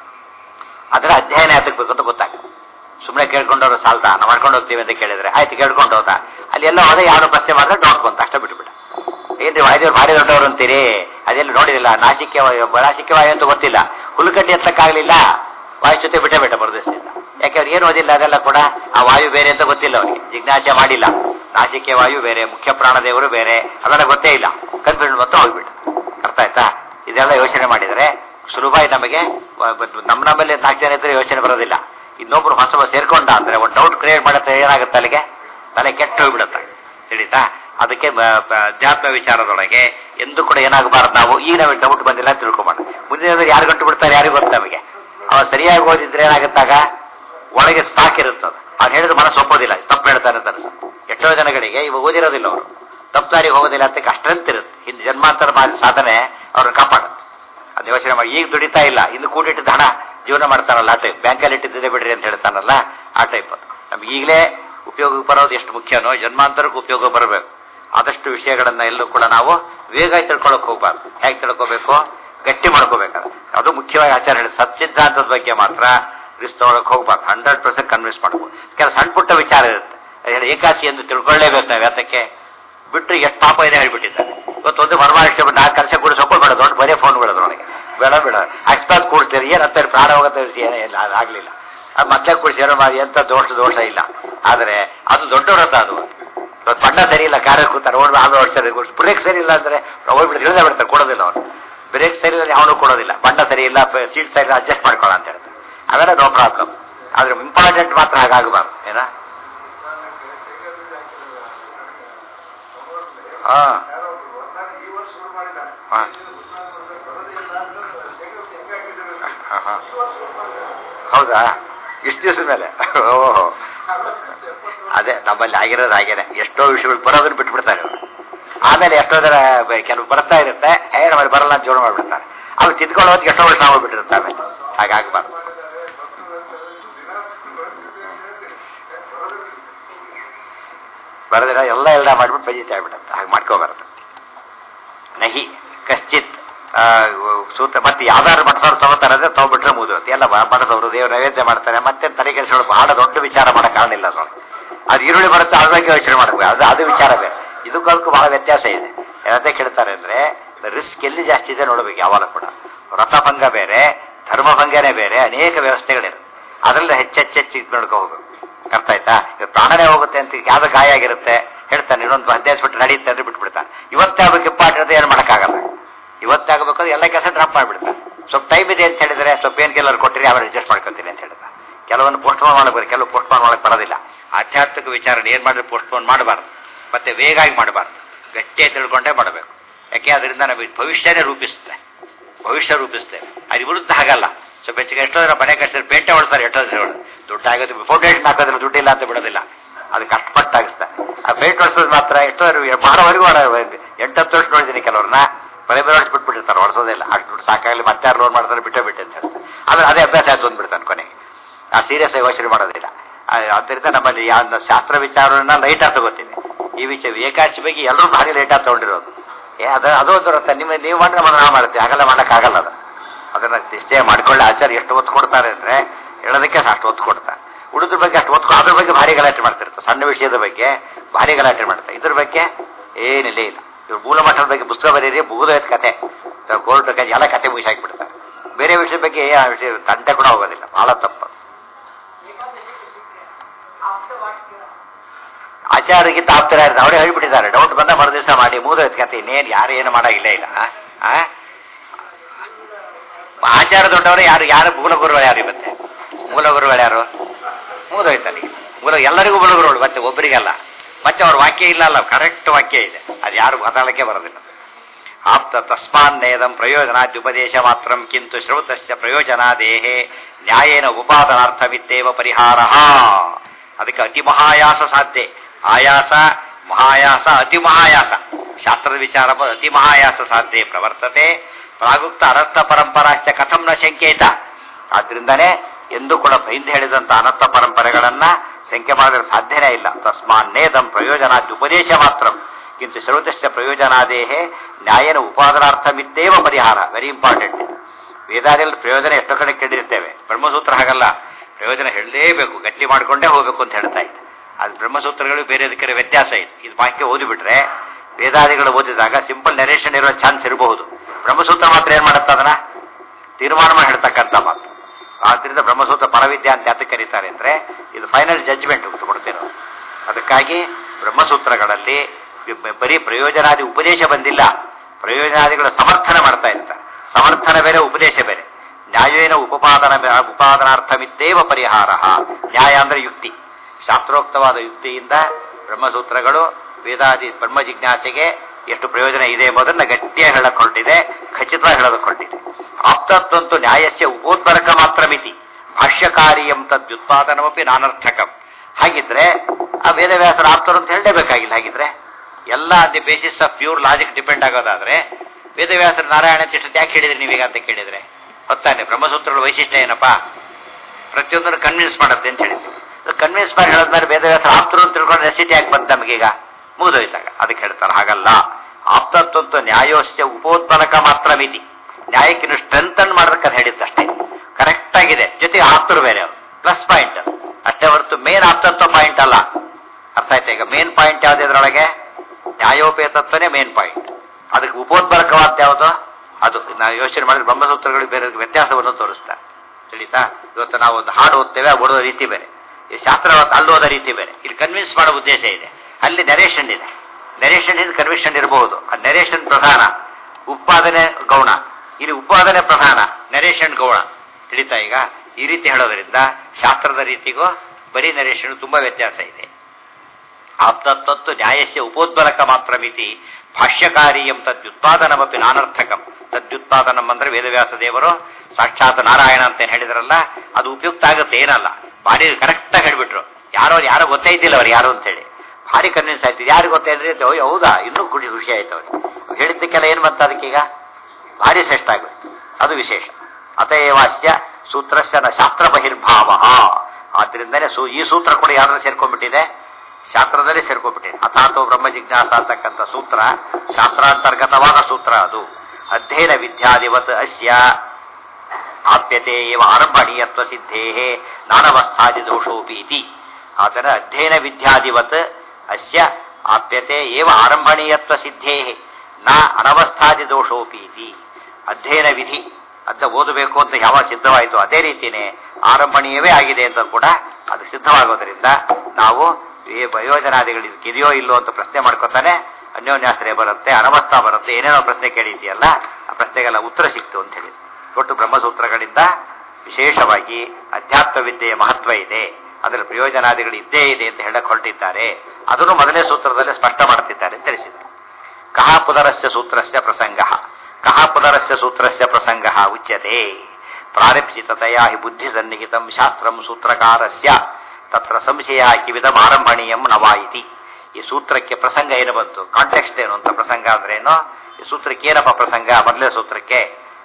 ಅದರ ಅಧ್ಯಯನ ಯಾತಕ್ಕೆ ಅಂತ ಗೊತ್ತಾಗುತ್ತೆ ಸುಮ್ಮನೆ ಕೇಳ್ಕೊಂಡವ್ರು ಸಾಲ್ದ ನಾವು ಮಾಡ್ಕೊಂಡು ಹೋಗ್ತೀವಿ ಅಂತ ಕೇಳಿದ್ರೆ ಆಯ್ತು ಕೇಳ್ಕೊಂಡು ಹೋದ ಅಲ್ಲಿ ಎಲ್ಲ ಹೋದ ಯಾರು ಪ್ರಶ್ನೆ ಮಾಡಿದ್ರೆ ಡೌಟ್ ಬಂತ ಅಷ್ಟೇ ಬಿಟ್ಬಿಡ ಏನ್ರಿ ವಾಯುದೇವ್ರು ಭಾರಿ ದೊಡ್ಡವರು ಅಂತೀರಿ ಅದೆಲ್ಲ ನೋಡಿದಿಲ್ಲ ನಾಸಿಕ್ಯ ವಾಯು ನಾಸಿಕ್ಯ ವಾಯು ಅಂತ ಗೊತ್ತಿಲ್ಲ ಹುಲ್ಲುಕಡ್ಡಿ ಎತ್ತಕ್ಕಾಗ್ಲಿಲ್ಲ ವಾಯು ಜೊತೆ ಬಿಟ್ಟೆ ಬಿಟ್ಟ ಬರದಿಸ್ತಿದ್ದ ಯಾಕೆ ಅವ್ರು ಏನು ಓದಿಲ್ಲ ಅದೆಲ್ಲ ಕೂಡ ಆ ವಾಯು ಬೇರೆ ಅಂತ ಗೊತ್ತಿಲ್ಲ ಅವರಿಗೆ ಜಿಜ್ಞಾಸೆ ಮಾಡಿಲ್ಲ ನಾಸಿಕ್ಯ ವಾಯು ಬೇರೆ ಮುಖ್ಯ ಪ್ರಾಣದೇವರು ಬೇರೆ ಅದೆಲ್ಲ ಗೊತ್ತೇ ಇಲ್ಲ ಕನ್ಫ್ಯೂಷನ್ ಮತ್ತೆ ಹೋಗ್ಬಿಟ್ಟ ಅರ್ಥ ಆಯ್ತಾ ಇದೆಲ್ಲ ಯೋಚನೆ ಮಾಡಿದರೆ ಸುಲಭ ನಮಗೆ ವ- ಬ- ನಮ್ಮ ನಮ್ಮಲ್ಲಿ ನಾಲ್ಕು ಜನ ಇದ್ರೆ ಯೋಚನೆ ಬರೋದಿಲ್ಲ ಇನ್ನೊಬ್ರು ಹೊಸಬ ಸೇರ್ಕೊಂಡ ಅಂದ್ರೆ ಒಂದು ಡೌಟ್ ಕ್ರಿಯೇಟ್ ಮಾಡುತ್ತೆ ಏನಾಗುತ್ತೆ ಅಲ್ಲಿಗೆ ತಲೆ ಕೆಟ್ಟ ಹೋಗ್ಬಿಡುತ್ತೆ ತಿಳಿತಾ ಅದಕ್ಕೆ ಬ- ಬ- ಅಧ್ಯಾತ್ಮ ವಿಚಾರದೊಳಗೆ ಎಂದು ಕೂಡ ಏನಾಗಬಾರ್ದು ನಾವು ಈಗ ನಾವು ಡೌಟ್ ಬಂದಿಲ್ಲ ಅಂತ ತಿಳ್ಕೊಬಾರ್ದು ಮುಂದಿನ ಯಾರು ಗಂಟು ಬಿಡ್ತಾರೆ ಯಾರಿಗೂ ಗೊತ್ತು ನಮಗೆ ಅವ ಸರಿಯಾಗಿ ಓದಿದ್ರೆ ಏನಾಗುತ್ತಾಗ ಒಳಗೆ ಸ್ಟಾಕ್ ಇರುತ್ತದೆ ಅವ್ನು ಹೇಳಿದ್ರೆ ಮನಸ್ಸು ಒಪ್ಪೋದಿಲ್ಲ ತಪ್ಪು ಹೇಳ್ತಾನೆ ಅಂತ ಅನ್ಸುತ್ತೆ ಎಷ್ಟೋ ಜನಗಳಿಗೆ ಇವಾಗ ಓದಿರೋದಿಲ್ಲ ಅವರು ತಪ್ಪು ದಾರಿಗೆ ಹೋಗೋದಿಲ್ಲ ಅಂತ ಅಷ್ಟಂತ ಇರುತ್ತೆ ಹಿಂದೆ ಜನ್ಮಾಂತರ ಮಾಡಿ ಸಾಧನೆ ಅವ್ರನ್ನ ಕಾಪಾಡುತ್ತೆ ಅದು ಯೋಚನೆ ಮಾಡಿ ಈಗ ದುಡಿತಾ ಇಲ್ಲ ಇನ್ನು ಕೂಡಿಟ್ಟಿದ್ದ ಹಣ ಜೀವನ ಮಾಡ್ತಾನಲ್ಲ ಆ ಟೈಪ್ ಬ್ಯಾಂಕಲ್ಲಿ ಇಟ್ಟಿದ್ದೆ ಬಿಡ್ರಿ ಅಂತ ಹೇಳ್ತಾನಲ್ಲ ಆ ಟೈಪ್ ಅದು ನಮ್ಗೆ ಈಗಲೇ ಉಪಯೋಗ ಬರೋದು ಎಷ್ಟು ಮುಖ್ಯನೋ ಜನ್ಮಾಂತರಕ್ಕೆ ಉಪಯೋಗ ಬರಬೇಕು ಆದಷ್ಟು ವಿಷಯಗಳನ್ನ ಎಲ್ಲೂ ಕೂಡ ನಾವು ವೇಗ ತಿಳ್ಕೊಳಕ್ ಹೋಗ್ಬಾರ್ದು ಹೇಗೆ ತಿಳ್ಕೊಬೇಕು ಗಟ್ಟಿ ಮಾಡ್ಕೋಬೇಕಾದ್ರೆ ಅದು ಮುಖ್ಯವಾಗಿ ಆಚಾರ ಹೇಳಿ ಸತ್ಸಿದ್ಧಾಂತದ ಬಗ್ಗೆ ಮಾತ್ರ ರಿಸ್ಕ್ ತಗೊಳಕ್ ಹೋಗ್ಬಾರ್ದು ಹಂಡ್ರೆಡ್ ಪರ್ಸೆಂಟ್ ಕನ್ವಿನ್ಸ್ ಮಾಡ್ಬೋದು ಕೆಲವು ಸಣ್ಣ ಪುಟ್ಟ ವಿಚಾರ ಇರುತ್ತೆ ಅದ್ ಹೇಳಿ ಏಕಾಸಿ ಎಂದು ತಿಳ್ಕೊಳ್ಳೇಬೇಕು ನಾವು ಯಾತಕ್ಕೆ ಬಿಟ್ಟರೆ ಎಷ್ಟು ಪಾಪ ಇದೆ ಹೇಳ್ಬಿಟ್ಟಿದ್ದಾರೆ ಇವತ್ತೊಂದು ವರಮಹಾಲಕ್ಷ್ಮಿ ಬಂದು ನಾಲ್ಕು ಕೆಲಸ ಕೂಡ ಸೊಪ್ಪು ಬೇಡ ದೊಡ್ಡ ಬರೀ ಫೋನ್ ಬಿಡೋದ್ರೊಳಗೆ ಬೇಡ ಬೇಡ ಅಕಸ್ಮಾತ್ ಕೂಡಿಸ್ತೀರಿ ಏನು ಹತ್ತಾರೆ ಪ್ರಾಣ ಹೋಗುತ್ತೆ ಏನೇ ಇಲ್ಲ ಅದು ಆಗಲಿಲ್ಲ ಅದು ಮತ್ತೆ ಕೂಡಿಸಿ ಏನೋ ಮಾಡಿ ಎಂತ ದೋಷ ದೋಷ ಇಲ್ಲ ಆದರೆ ಅದು ದೊಡ್ಡ ವ್ರತ ಅದು ಇವತ್ತು ಬಣ್ಣ ಸರಿ ಇಲ್ಲ ಕಾರಲ್ಲಿ ಕೂತಾರೆ ಓಡ್ ಅದು ಓಡಿಸ್ತಾರೆ ಬ್ರೇಕ್ ಸರಿ ಇಲ್ಲ ಅಂದ್ರೆ ಹೋಗ್ಬಿಟ್ಟು ಇಳಿದೇ ಬಿಡ್ತಾರೆ ಕೊಡೋದಿಲ್ಲ ಅವನು ಬ್ರೇಕ್ ಸರಿ ಇಲ್ಲ ಅವನು ಕೊಡೋದಿಲ್ಲ ಬಣ್ಣ ಸರಿ ಇಲ್ಲ ಸೀಟ್ ಸರಿ ಇಲ್ಲ ಅಡ್ಜಸ್ಟ್ ಮಾಡ್ಕೊಳ್ಳ ಅಂತ ಹೇಳ್ತಾರೆ ಅವೆಲ್ಲ ನೋ ಪ್ರಾಬ್ಲಮ್ ಆದ್ರೆ ಇಂಪಾರ್ಟೆಂಟ್ ಮಾತ್ರ ಹಾಗಾಗಬಾರ್ದು ಏನಾ ಹಾ ಹಾ ಹಾ, ಹಾ. ಹೌದಾ ಇಷ್ಟು ದಿವಸದ ಮೇಲೆ ಓಹೋ ಅದೇ ನಮ್ಮಲ್ಲಿ ಆಗಿರೋದು ಹಾಗೇನೆ ಎಷ್ಟೋ ವಿಷಯಗಳು ಬರೋದನ್ನ ಬಿಟ್ಬಿಡ್ತಾರೆ ಇವ್ರು. ಆಮೇಲೆ ಎಷ್ಟೋ ಜನ ಬ- ಕೆಲವು ಬರ್ತಾ ಇರುತ್ತೆ ಏ ನಮ್ಮಲ್ಲಿ ಬರಲ್ಲ ಅಂತ ಜೋಡ ಮಾಡ್ಬಿಡ್ತಾರೆ ಅವ್ರು ತಿದ್ಕೊಳ್ಳೋ ಹೊತ್ತಿಗೆ ಎಷ್ಟೋ ವರ್ಷ ಆಗ್ಬಿಟ್ಟಿರುತ್ತೆ ಆಮೇಲೆ ಹಾಗಾಗಬಾರ್ದು ಬರದಿರ ಎಲ್ಲ ಎಲ್ಲ ಮಾಡ್ಬಿಟ್ಟು ಬಜಿತಾ ಆಗ್ಬಿಡುತ್ತೆ ಹಾಗೆ ಮಾಡ್ಕೋಬಾರ್ದು ನಹಿ ಕಶ್ಚಿತ್ ಆ, ಸೂತ್ರ ಮತ್ತೆ ಯಾವ್ದಾದ್ರು ಮಠದವ್ರು ತಗೋತಾರೆ ಅಂದ್ರೆ ತಗೊಬಿಟ್ರೆ ಮುಗಿದೋತ್ತೆ ಎಲ್ಲ ಬ- ಮಠದವರು ದೇವ್ರ ನೈವೇದ್ಯ ಮಾಡ್ತಾರೆ ಮತ್ತೆ ತಲೆ ಕೆಲಸಗಳು ಬಹಳ ದೊಡ್ಡ ವಿಚಾರ ಮಾಡಕ್ ಕಾರಣ ಇಲ್ಲ ಅದೊಳಗೆ ಅದು ಈರುಳ್ಳಿ ಬರುತ್ತೆ ಅದ್ರ ಬಗ್ಗೆ ಯೋಚನೆ ಮಾಡಬೇಕು ಅದು ಅದು ವಿಚಾರ ಬೇರೆ ಇದಕ್ಕೂ ಬಹಳ ವ್ಯತ್ಯಾಸ ಇದೆ ಏನಂತ ಕೇಳ್ತಾರೆ ಅಂದ್ರೆ ರಿಸ್ಕ್ ಎಲ್ಲಿ ಜಾಸ್ತಿ ಇದೆ ನೋಡ್ಬೇಕು ಯಾವಾಗ ಕೂಡ ವ್ರತಭಂಗ ಬೇರೆ ಧರ್ಮಭಂಗನೇ ಬೇರೆ ಅನೇಕ ವ್ಯವಸ್ಥೆಗಳಿರುತ್ತೆ ಅದರಲ್ಲಿ ಹೆಚ್ಚೆಚ್ಚೆಚ್ಚು ಇದು ನೋಡ್ಕೊ ಹೋಗ್ಬೇಕು ಅರ್ಥ ಆಯ್ತಾ ಈಗ ಪ್ರಾಣನೇ ಹೋಗುತ್ತೆ ಅಂತ ಯಾವ್ದು ಗಾಯ ಆಗಿರುತ್ತೆ ಹೇಳ್ತಾನೆ ಇನ್ನೊಂದು ಹದಿನೈದು ಬಿಟ್ಟು ನಡೆಯುತ್ತೆ ಅಂದ್ರೆ ಬಿಟ್ಬಿಡ್ತಾನೆ ಇವತ್ತೇ ಆಗ್ಬೇಕು ಇಂಪಾರ್ಟೆಂಟ್ ಏನು ಮಾಡೋಕ್ಕಾಗಲ್ಲ ಇವತ್ತೇ ಆಗಬೇಕಾದ್ರೆ ಎಲ್ಲ ಕೆಲಸ ಡ್ರಾಪ್ ಮಾಡಿಬಿಡ್ತಾನೆ ಸ್ವಲ್ಪ ಟೈಮ್ ಇದೆ ಅಂತ ಹೇಳಿದ್ರೆ ಸ್ವಲ್ಪ ಪೇನ್ ಕಿಲ್ಲರ್ ಕೊಟ್ಟಿರಿ ಅವ್ರು ಅಡ್ಜಸ್ಟ್ ಮಾಡ್ಕೊತೀನಿ ಅಂತ ಹೇಳ್ತಾರೆ ಕೆಲವೊಂದು ಪೋಸ್ಟ್ಪೋನ್ ಮಾಡಬೇಕು ಕೆಲವು ಪೋಸ್ಟ್ಪೋನ್ ಮಾಡಕ್ ಬರೋದಿಲ್ಲ ಆಧ್ಯಾತ್ಮಿಕ ವಿಚಾರ ಏನ್ ಮಾಡಿದ್ರೆ ಪೋಸ್ಟ್ಪೋನ್ ಮಾಡಬಾರ್ದು ಮತ್ತೆ ವೇಗಾಗಿ ಮಾಡಬಾರ್ದು ಗಟ್ಟಿಯಾಗಿ ತಿಳ್ಕೊಂಡೇ ಮಾಡಬೇಕು ಯಾಕೆ ಅದರಿಂದ ನಮಗೆ ಭವಿಷ್ಯನೇ ರೂಪಿಸುತ್ತೆ ಭವಿಷ್ಯ ರೂಪಿಸುತ್ತೆ ಅದು ವಿರುದ್ಧ ಹಾಗಲ್ಲ ಸ್ವಲ್ಪ ಹೆಚ್ಚಿಗೆ ಎಷ್ಟೋ ಜನ ಮನೆ ಕಷ್ಟ ಪೇಂಟೆ ಹೊಡ್ತಾರೆ ಎಷ್ಟೋ ಜನ ದುಡ್ಡು ಆಗೋದು ಫೌಂಡೇಶನ್ ಹಾಕೋದಿಲ್ಲ ದುಡ್ಡಿಲ್ಲ ಅಂತ ಬಿಡೋದಿಲ್ಲ ಅದು ಕಷ್ಟಪಟ್ಟು ಆಗಿಸ್ತಾರೆ ಆ ಪೇಂಟ್ ಹೊಡ್ಸೋದು ಮಾತ್ರ ಎಷ್ಟೋ ಮಾಡೋವರೆಗೂ ಎಂಟತ್ತು ವರ್ಷ ನೋಡಿದ್ದೀನಿ ಕೆಲವ್ರನ್ನ ಬರೀ ಬರೀ ಹೊಡ್ಸಿ ಬಿಟ್ಬಿಟ್ಟಿರ್ತಾರೆ ಹೊಡ್ಸೋದಿಲ್ಲ ಅಷ್ಟು ದುಡ್ಡು ಸಾಕಾಗಲಿ ಮತ್ತೆ ಯಾರು ಲೋನ್ ಮಾಡ್ತಾರೆ ಬಿಟ್ಟೇ ಬಿಟ್ಟೆ ಅಂತ ಹೇಳ್ತಾರೆ ಆದ್ರೆ ಅದೇ ಅಭ್ಯಾಸ ಆಯ್ತು ಅಂದ್ಬಿಡ್ತಾನೆ ಕೊನೆಗೆ ಆ ಸೀರಿಯಸ್ ಆಗಿ ಯೋಚನೆ ಮಾಡೋದಿಲ್ಲ ಆ- ಆದ್ದರಿಂದ ನಮ್ಮಲ್ಲಿ ಯಾವ ಶಾಸ್ತ್ರ ವಿಚಾರವನ್ನ ಲೈಟ್ ಆಗಿ ತಗೋತೀವಿ ಈ ವಿಚಾರ ಏಕಾಚಿ ಬಗ್ಗೆ ಎಲ್ಲರೂ ಭಾರಿ ಲೈಟ್ ಆಗಿ ತಗೊಂಡಿರೋದು ಏ ಅದ ಅದು ಒಂದು ಇರುತ್ತೆ. ನಿಮ್ಮ ನೀವು ಮಾಡಿ ನಮ್ಮ ನಾವು ಮಾಡ್ತೀವಿ ಹಾಗೆಲ್ಲ ಮಾಡೋಕ್ಕಾಗಲ್ಲ ಅದು ಅದನ್ನ ನಿಶ್ಚಯ ಮಾಡ್ಕೊಳ್ಳಿ ಆಚಾರ್ಯ ಎಷ್ಟು ಒತ್ತು ಕೊಡ್ತಾರೆ ಅಂದ್ರೆ ಹೇಳೋದಕ್ಕೆ ಅಷ್ಟು ಒತ್ತು ಕೊಡ್ತಾರೆ ಉಳಿದ್ರ ಬಗ್ಗೆ ಅಷ್ಟು ಒತ್ತು ಅದ್ರ ಬಗ್ಗೆ ಭಾರಿ ಗಲಾಟೆ ಮಾಡ್ತಿರ್ತಾರೆ ಸಣ್ಣ ವಿಷಯದ ಬಗ್ಗೆ ಭಾರಿ ಗಲಾಟೆ ಮಾಡ್ತಾರೆ ಇದ್ರ ಬಗ್ಗೆ ಏನಿಲ್ಲ ಇಲ್ಲ ಇವ್ರು ಮೂಲಮಠದ ಬಗ್ಗೆ ಪುಸ್ತಕ ಬರೀರಿ ಮುಗಿದೋಯ್ತು ಕತೆ ಕೋರ್ಟ್ ಎಲ್ಲ ಕತೆ ಮುಗಿಸಾಕ್ಬಿಡ್ತಾರೆ ಬೇರೆ ವಿಷಯದ ಬಗ್ಗೆ ಆ ವಿಷಯ ತಂಟೆ ಕೂಡ ಹೋಗೋದಿಲ್ಲ ಬಹಳ ತಪ್ಪು ಆಚಾರ್ಯಗಿಂತ ಆಪ್ತರ ಅವರೇ ಹೇಳ್ಬಿಟ್ಟಿದ್ದಾರೆ ಡೌಟ್ ಬಂದ ಮರುದಿವಸ ಮಾಡಿ ಮುಗಿದೋಯ್ತು ಕತೆ ಇನ್ನೇನು ಯಾರು ಏನು ಮಾಡಾಗಿಲ್ಲ ಇಲ್ಲ ಆ? ಆ? ಆಚಾರ ದೊಡ್ಡವರು ಯಾರು ಯಾರು ಮೂಲ ಗುರುಗಳು ಯಾರು ಮತ್ತೆ ಮೂಲ ಗುರುಗಳು ಯಾರು ಮುಗಿದೋಯ್ತು ಅಲ್ಲಿಗೆ ಮೂಲ ಎಲ್ಲರಿಗೂ ಮೂಲ ಗುರುಗಳು ಮತ್ತೆ ಒಬ್ಬರಿಗಲ್ಲ ಮತ್ತೆ ಅವ್ರ ವಾಕ್ಯ ಇಲ್ಲ ಅಲ್ಲ ಕರೆಕ್ಟ್ ವಾಕ್ಯ ಇದೆ ಅದು ಯಾರು ಮಾತಾಡಲಿಕ್ಕೆ ಬರೋದಿಲ್ಲ ಆಪ್ತ ತಸ್ಮಾನ್ನೇದಂ ಪ್ರಯೋಜನಾದ್ಯುಪದೇಶ ಮಾತ್ರಂ ಕಿಂತು ಶ್ರೌತಸ್ಯ ಪ್ರಯೋಜನಾದೇಹೇ ನ್ಯಾಯೇನ ಉಪಾದನಾರ್ಥವಿತ್ತೇವ ಪರಿಹಾರ ಅದಕ್ಕೆ ಅತಿ ಮಹಾಯಾಸ ಸಾಧ್ಯ ಆಯಾಸ ಮಹಾಯಾಸ ಅತಿ ಮಹಾಯಾಸ ಶಾಸ್ತ್ರದ ವಿಚಾರ ಬ- ಅತಿ ಮಹಾಯಾಸ ಸಾಧ್ಯ ಪ್ರವರ್ತತೆ ಪ್ರಾಗುಕ್ತ ಅನರ್ಥ ಪರಂಪರಾಶ್ಚ ಕಥಂ ನ ಶಂಕೇತ ಆದ್ರಿಂದನೇ ಎಂದು ಕೂಡ ಹಿಂದೆ ಹೇಳಿದಂತ ಅನರ್ಥ ಪರಂಪರೆಗಳನ್ನ ಸಂಖ್ಯೆ ಮಾಡಿದ್ರೆ ಸಾಧ್ಯನೇ ಇಲ್ಲ ತಸ್ಮಾನ್ನೇದಂ ಪ್ರಯೋಜನಾದ್ಯ ಉಪದೇಶ ಮಾತ್ರ ಕಿಂತು ಶ್ರೌತಸ್ಯ ಪ್ರಯೋಜನಾದೇಹೇ ನ್ಯಾಯನ ಉಪಾದನಾರ್ಥಮಿದ್ದೇವ ಪರಿಹಾರ ವೆರಿ ಇಂಪಾರ್ಟೆಂಟ್ ವೇದಾದಿಯಲ್ಲಿ ಪ್ರಯೋಜನ ಎಷ್ಟೋ ಕಡೆ ಕೇಳಿರ್ತೇವೆ ಬ್ರಹ್ಮಸೂತ್ರ ಹಾಗಲ್ಲ ಪ್ರಯೋಜನ ಹೇಳಲೇಬೇಕು ಗಟ್ಟಿ ಮಾಡ್ಕೊಂಡೇ ಹೋಗ್ಬೇಕು ಅಂತ ಹೇಳ್ತಾ ಇದ್ದೆ ಅದು ಬ್ರಹ್ಮಸೂತ್ರಗಳು ಬೇರೆ ಅದಕ್ಕೆ ವ್ಯತ್ಯಾಸ ಇದೆ ಇದು ವಾಕ್ಯ ಓದಿಬಿಟ್ರೆ ವೇದಾದಿಗಳು ಓದಿದಾಗ ಸಿಂಪಲ್ ನೆರೇಷನ್ ಇರೋ ಚಾನ್ಸ್ ಇರಬಹುದು ಬ್ರಹ್ಮಸೂತ್ರ ಮಾತ್ರ ಏನ್ ಮಾಡುತ್ತೆ ಅದನ್ನ ತೀರ್ಮಾನ ಮಾಡಿ ಹೇಳ್ತಕ್ಕಂಥ ಮಾತು ಆದ್ರಿಂದ ಬ್ರಹ್ಮಸೂತ್ರ ಪರವಿದ್ಯೆ ಅಂತ ಯಾತಕ್ಕೆ ಕರೀತಾರೆ ಅಂದ್ರೆ ಇದು ಫೈನಲ್ ಜಡ್ಜ್ಮೆಂಟ್ ಕೊಡ್ತಿರೋ ಅದಕ್ಕಾಗಿ ಬ್ರಹ್ಮಸೂತ್ರಗಳಲ್ಲಿ ಬ- ಬರೀ ಪ್ರಯೋಜನಾದಿ ಉಪದೇಶ ಬಂದಿಲ್ಲ ಪ್ರಯೋಜನಾದಿಗಳ ಸಮರ್ಥನೆ ಮಾಡ್ತಾ ಇರ್ತಾರೆ ಸಮರ್ಥನೆ ಬೇರೆ ಉಪದೇಶ ಬೇರೆ ನ್ಯಾಯೇನ ಉಪಪಾದನ ಉಪಾದನಾರ್ಥಮಿದ್ದೇವ ಪರಿಹಾರ ನ್ಯಾಯ ಅಂದ್ರೆ ಯುಕ್ತಿ ಶಾಸ್ತ್ರೋಕ್ತವಾದ ಯುಕ್ತಿಯಿಂದ ಬ್ರಹ್ಮಸೂತ್ರಗಳು ವೇದಾದಿ ಬ್ರಹ್ಮ ಜಿಜ್ಞಾಸೆಗೆ ಎಷ್ಟು ಪ್ರಯೋಜನ ಇದೆ ಎಂಬುದನ್ನ ಗಟ್ಟಿಯಾಗಿ ಹೇಳಕ್ ಹೊರಟಿದೆ ಖಚಿತವಾಗಿ ಹೇಳೋದಕ್ಕೆ ಹೊರಟಿದೆ ಆಪ್ತತ್ವಂತು ನ್ಯಾಯಸ್ಯ ಉಪೋದ್ಬರಕ ಮಾತ್ರ ಮಿತಿ ಭಾಷ್ಯಕಾರಿಯಂ ತದ್ಯುತ್ಪಾದನಮಪಿ ನಾನರ್ಥಕಂ ಹಾಗಿದ್ರೆ ಆ ವೇದವ್ಯಾಸರ ಆಪ್ತರು ಅಂತ ಹೇಳಲೇಬೇಕಾಗಿಲ್ಲ ಹಾಗಿದ್ರೆ ಎಲ್ಲ the basis of pure logic depend ಆಗೋದಾದ್ರೆ ವೇದವ್ಯಾಸರ ನಾರಾಯಣ ಅಂತ ಇಷ್ಟೊತ್ತು ಯಾಕೆ ಹೇಳಿದ್ರಿ ನೀವೀಗ ಅಂತ ಕೇಳಿದ್ರೆ ಹೊತ್ತಾನೆ ಬ್ರಹ್ಮಸೂತ್ರಗಳ ವೈಶಿಷ್ಟ್ಯ ಏನಪ್ಪಾ ಪ್ರತಿಯೊಂದನ್ನು ಕನ್ವಿನ್ಸ್ ಮಾಡುತ್ತೆ ಅಂತ ಹೇಳಿದ್ವಿ ಕನ್ವಿನ್ಸ್ ಮಾಡಿ ಹೇಳಿದ್ಮೇಲೆ ವೇದವ್ಯಾಸರ ಆಪ್ತರು ಅಂತ ತಿಳ್ಕೊಂಡು ನೆಸಿಟಿ ಯಾಕೆ ಬಂತ ನಮಗೀಗ ಮುಗಿದೋಯ್ತಾಗ ಅದಕ್ಕೆ ಹೇಳ್ತಾರೆ ಹಾಗಲ್ಲ ಆಪ್ತತ್ವಂತ ನ್ಯಾಯೋಸ್ಯ ಉಪೋತ್ಪಲಕ ಮಾತ್ರ ಮಿತಿ ನ್ಯಾಯಕ್ಕಿನ್ನು ಸ್ಟ್ರೆಂಥನ್ ಮಾಡೋದಕ್ಕೆ ಅದು ಹೇಳಿದ್ದು ಅಷ್ಟೇ ಕರೆಕ್ಟ್ ಆಗಿದೆ ಜೊತೆಗೆ ಆಪ್ತರು ಬೇರೆ ಅವರು ಪ್ಲಸ್ ಪಾಯಿಂಟ್ ಅಷ್ಟೇ ಹೊರತು ಮೇನ್ ಆಪ್ತತ್ವ ಪಾಯಿಂಟ್ ಅಲ್ಲ ಅರ್ಥ ಆಯ್ತಾ ಈಗ ಮೇನ್ ಪಾಯಿಂಟ್ ಯಾವ್ದು ಇದ್ರೊಳಗೆ ನ್ಯಾಯೋಪೇತತ್ವನೇ ಮೇನ್ ಪಾಯಿಂಟ್ ಅದಕ್ಕೆ ಉಪೋದ್ಬಲಕವಾದ ಯಾವುದು ಅದು ನಾವು ಯೋಚನೆ ಮಾಡಿದ್ರೆ ಬ್ರಹ್ಮಸೂತ್ರಗಳಿಗೆ ಬೇರೆ ವ್ಯತ್ಯಾಸವನ್ನು ತೋರಿಸ್ತಾರೆ ತಿಳಿತಾ ಇವತ್ತು ನಾವು ಒಂದು ಹಾಡು ಓದ್ತೇವೆ ಆ ಓದೋ ರೀತಿ ಬೇರೆ ಈ ಶಾಸ್ತ್ರ ಅಲ್ಲಿ ಓದೋ ರೀತಿ ಬೇರೆ ಇಲ್ಲಿ ಕನ್ವಿನ್ಸ್ ಮಾಡೋ ಉದ್ದೇಶ ಇದೆ ಅಲ್ಲಿ ನೆರೇಷನ್ ಇದೆ ನೆರೇಷನ್ ಇಂದ ಕನ್ವಿನ್ಷನ್ ಇರಬಹುದು ಆ ನೆರೇಷನ್ ಪ್ರಧಾನ ಉತ್ಪಾದನೆ ಗೌಣ ಇಲ್ಲಿ ಉತ್ಪಾದನೆ ಪ್ರಧಾನ ನೆರೇಷನ್ ಗೌಣ ತಿಳಿತಾ ಈಗ ಈ ರೀತಿ ಹೇಳೋದ್ರಿಂದ ಶಾಸ್ತ್ರದ ರೀತಿಗೂ ಬರೀ ನೆರೇಷನ್ ತುಂಬಾ ವ್ಯತ್ಯಾಸ ಇದೆ ಆಪ್ತತ್ವತ್ತು ನ್ಯಾಯಸ್ಯ ಉಪೋದ್ಬಲಕ ಮಾತ್ರ ಮಿತಿ ಭಾಷ್ಯಕಾರಿಯಂ ತದ್ಯುತ್ಪಾದನಮಪಿ ನಾನರ್ಥಕಂ ತದ್ಯುತ್ಪಾದನಂ ಅಂದ್ರೆ ವೇದವ್ಯಾಸ ದೇವರು ಸಾಕ್ಷಾತ್ ನಾರಾಯಣ ಅಂತ ಏನ್ ಹೇಳಿದ್ರಲ್ಲ ಅದು ಉಪಯುಕ್ತ ಆಗುತ್ತೆ ಏನಲ್ಲ ಭಾರಿ ಕರೆಕ್ಟ್ ಆಗಿ ಹೇಳ್ಬಿಟ್ರು ಯಾರೋ ಯಾರೋ ಗೊತ್ತೈತಿಲ್ಲ ಅವ್ರು ಯಾರು ಅಂತ ಹೇಳಿ ಭಾರಿ ಕನ್ವಿನ್ಸ್ ಆಯ್ತು ಯಾರು ಗೊತ್ತಾಯ್ತು ಅಂತ ಓ ಹೌದಾ ಇನ್ನೂ ಖುಷಿ ಖುಷಿ ಆಯ್ತು ಅವ್ರಿಗೆ ಹೇಳಿದ್ದಕ್ಕೆಲ್ಲ ಏನ್ ಬಂತ ಅದಕ್ಕೀಗ ಭಾರಿ ಶ್ರೇಷ್ಠ ಆಗೋಯ್ತು ಅದು ವಿಶೇಷ ಅತಯವಾಸ್ಯ ಸೂತ್ರಸ್ಯ ನ ಶಾಸ್ತ್ರ ಬಹಿರ್ಭಾವ ಆದ್ರಿಂದನೇ ಸೂ ಈ ಸೂತ್ರ ಕೂಡ ಯಾರು ಸೇರ್ಕೊಂಡ್ಬಿಟ್ಟಿದೆ ಶಾಸ್ತ್ರದಲ್ಲಿ ಸೇರ್ಕೊಂಡ್ಬಿಟ್ಟಿದೆ ಅಥಾತೋ ಬ್ರಹ್ಮ ಜಿಜ್ಞಾಸ ಅಂತಕ್ಕಂಥ ಸೂತ್ರ ಶಾಸ್ತ್ರಾಂತರ್ಗತವಾದ ಸೂತ್ರ ಅದು ಅಧ್ಯಯನ ವಿದ್ಯಾದಿವತ್ ಅಸ್ಯ ಆಪ್ಯತೆ ಇವ ಆರಂಭಣೀಯತ್ವ ಸಿದ್ಧೇ ನಾನವಸ್ಥಾದಿ ದೋಷೋಪಿ ಇತಿ ಆತನ ಅಧ್ಯಯನ ವಿದ್ಯಾದಿವತ್ ಅಸ್ಯ ಆಪ್ಯತೆ ಏವ ಆರಂಭಣೀಯತ್ವ ಸಿದ್ಧೇ ನ ಅನವಸ್ಥಾದಿ ದೋಷೋಪಿ ಇತಿ ಅಧ್ಯಯನ ವಿಧಿ ಅದ ಓದಬೇಕು ಅಂತ ಯಾವಾಗ ಸಿದ್ಧವಾಯಿತು ಅದೇ ರೀತಿನೇ ಆರಂಭಣೀಯವೇ ಆಗಿದೆ ಅಂತ ಕೂಡ ಅದು ಸಿದ್ಧವಾಗೋದ್ರಿಂದ ನಾವು ಈ ಪ್ರಯೋಜನಾದಿಗಳು ಇದೆಯೋ ಇಲ್ಲೋ ಅಂತ ಪ್ರಶ್ನೆ ಮಾಡ್ಕೊತಾನೆ ಅನ್ಯೋನ್ಯಾಶ್ರಯ ಬರುತ್ತೆ ಅನವಸ್ಥಾ ಬರುತ್ತೆ ಏನೇನೋ ಪ್ರಶ್ನೆ ಕೇಳಿದೆಯಲ್ಲ ಆ ಪ್ರಶ್ನೆಗೆಲ್ಲ ಉತ್ತರ ಸಿಕ್ತು ಅಂತ ಹೇಳಿ ಒಟ್ಟು ಬ್ರಹ್ಮಸೂತ್ರಗಳಿಂದ ವಿಶೇಷವಾಗಿ ಅಧ್ಯಾತ್ಮ ವಿದ್ಯೆಯ ಮಹತ್ವ ಇದೆ ಅದರ ಪ್ರಯೋಜನಾದಿಗಳು ಇದ್ದೇ ಇದೆ ಅಂತ ಹೇಳಕ್ ಹೊರಟಿದ್ದಾರೆ ಅದನ್ನು ಮೊದಲನೇ ಸೂತ್ರದಲ್ಲಿ ಸ್ಪಷ್ಟ ಮಾಡುತ್ತಿದ್ದಾರೆ ಅಂತ ತಿಳಿಸಿದರು ಕಹ ಪುನರಸ್ಯ ಸೂತ್ರಸ್ಯ ಪ್ರಸಂಗ ಕಹ ಪುನರಸ್ಯ ಸೂತ್ರಸ್ಯ ಪ್ರಸಂಗ ಉಚ್ಯತೆ ಪ್ರಾರಪ್ಸಿತತೆಯ ಹಿ ಬುದ್ಧಿ ಸನ್ನಿಹಿತಂ ಶಾಸ್ತ್ರಂ ಸೂತ್ರಕಾರಸ್ಯ ತತ್ರ ಸಂಶಯ ಕಿವಿದಂ ಆರಂಭಣೀಯಂ ನವಾ ಇತಿ ಈ ಸೂತ್ರಕ್ಕೆ ಪ್ರಸಂಗ ಏನು ಬಂತು ಕಾಂಟೆಕ್ಸ್ಟ್ ಏನು ಅಂತ ಪ್ರಸಂಗ ಅಂದ್ರೆ ಏನು ಈ ಸೂತ್ರಕ್ಕೆ ಏನಪ್ಪ ಪ್ರಸಂಗ ಮೊದಲೇ ಸೂತ್ರಕ್ಕೆ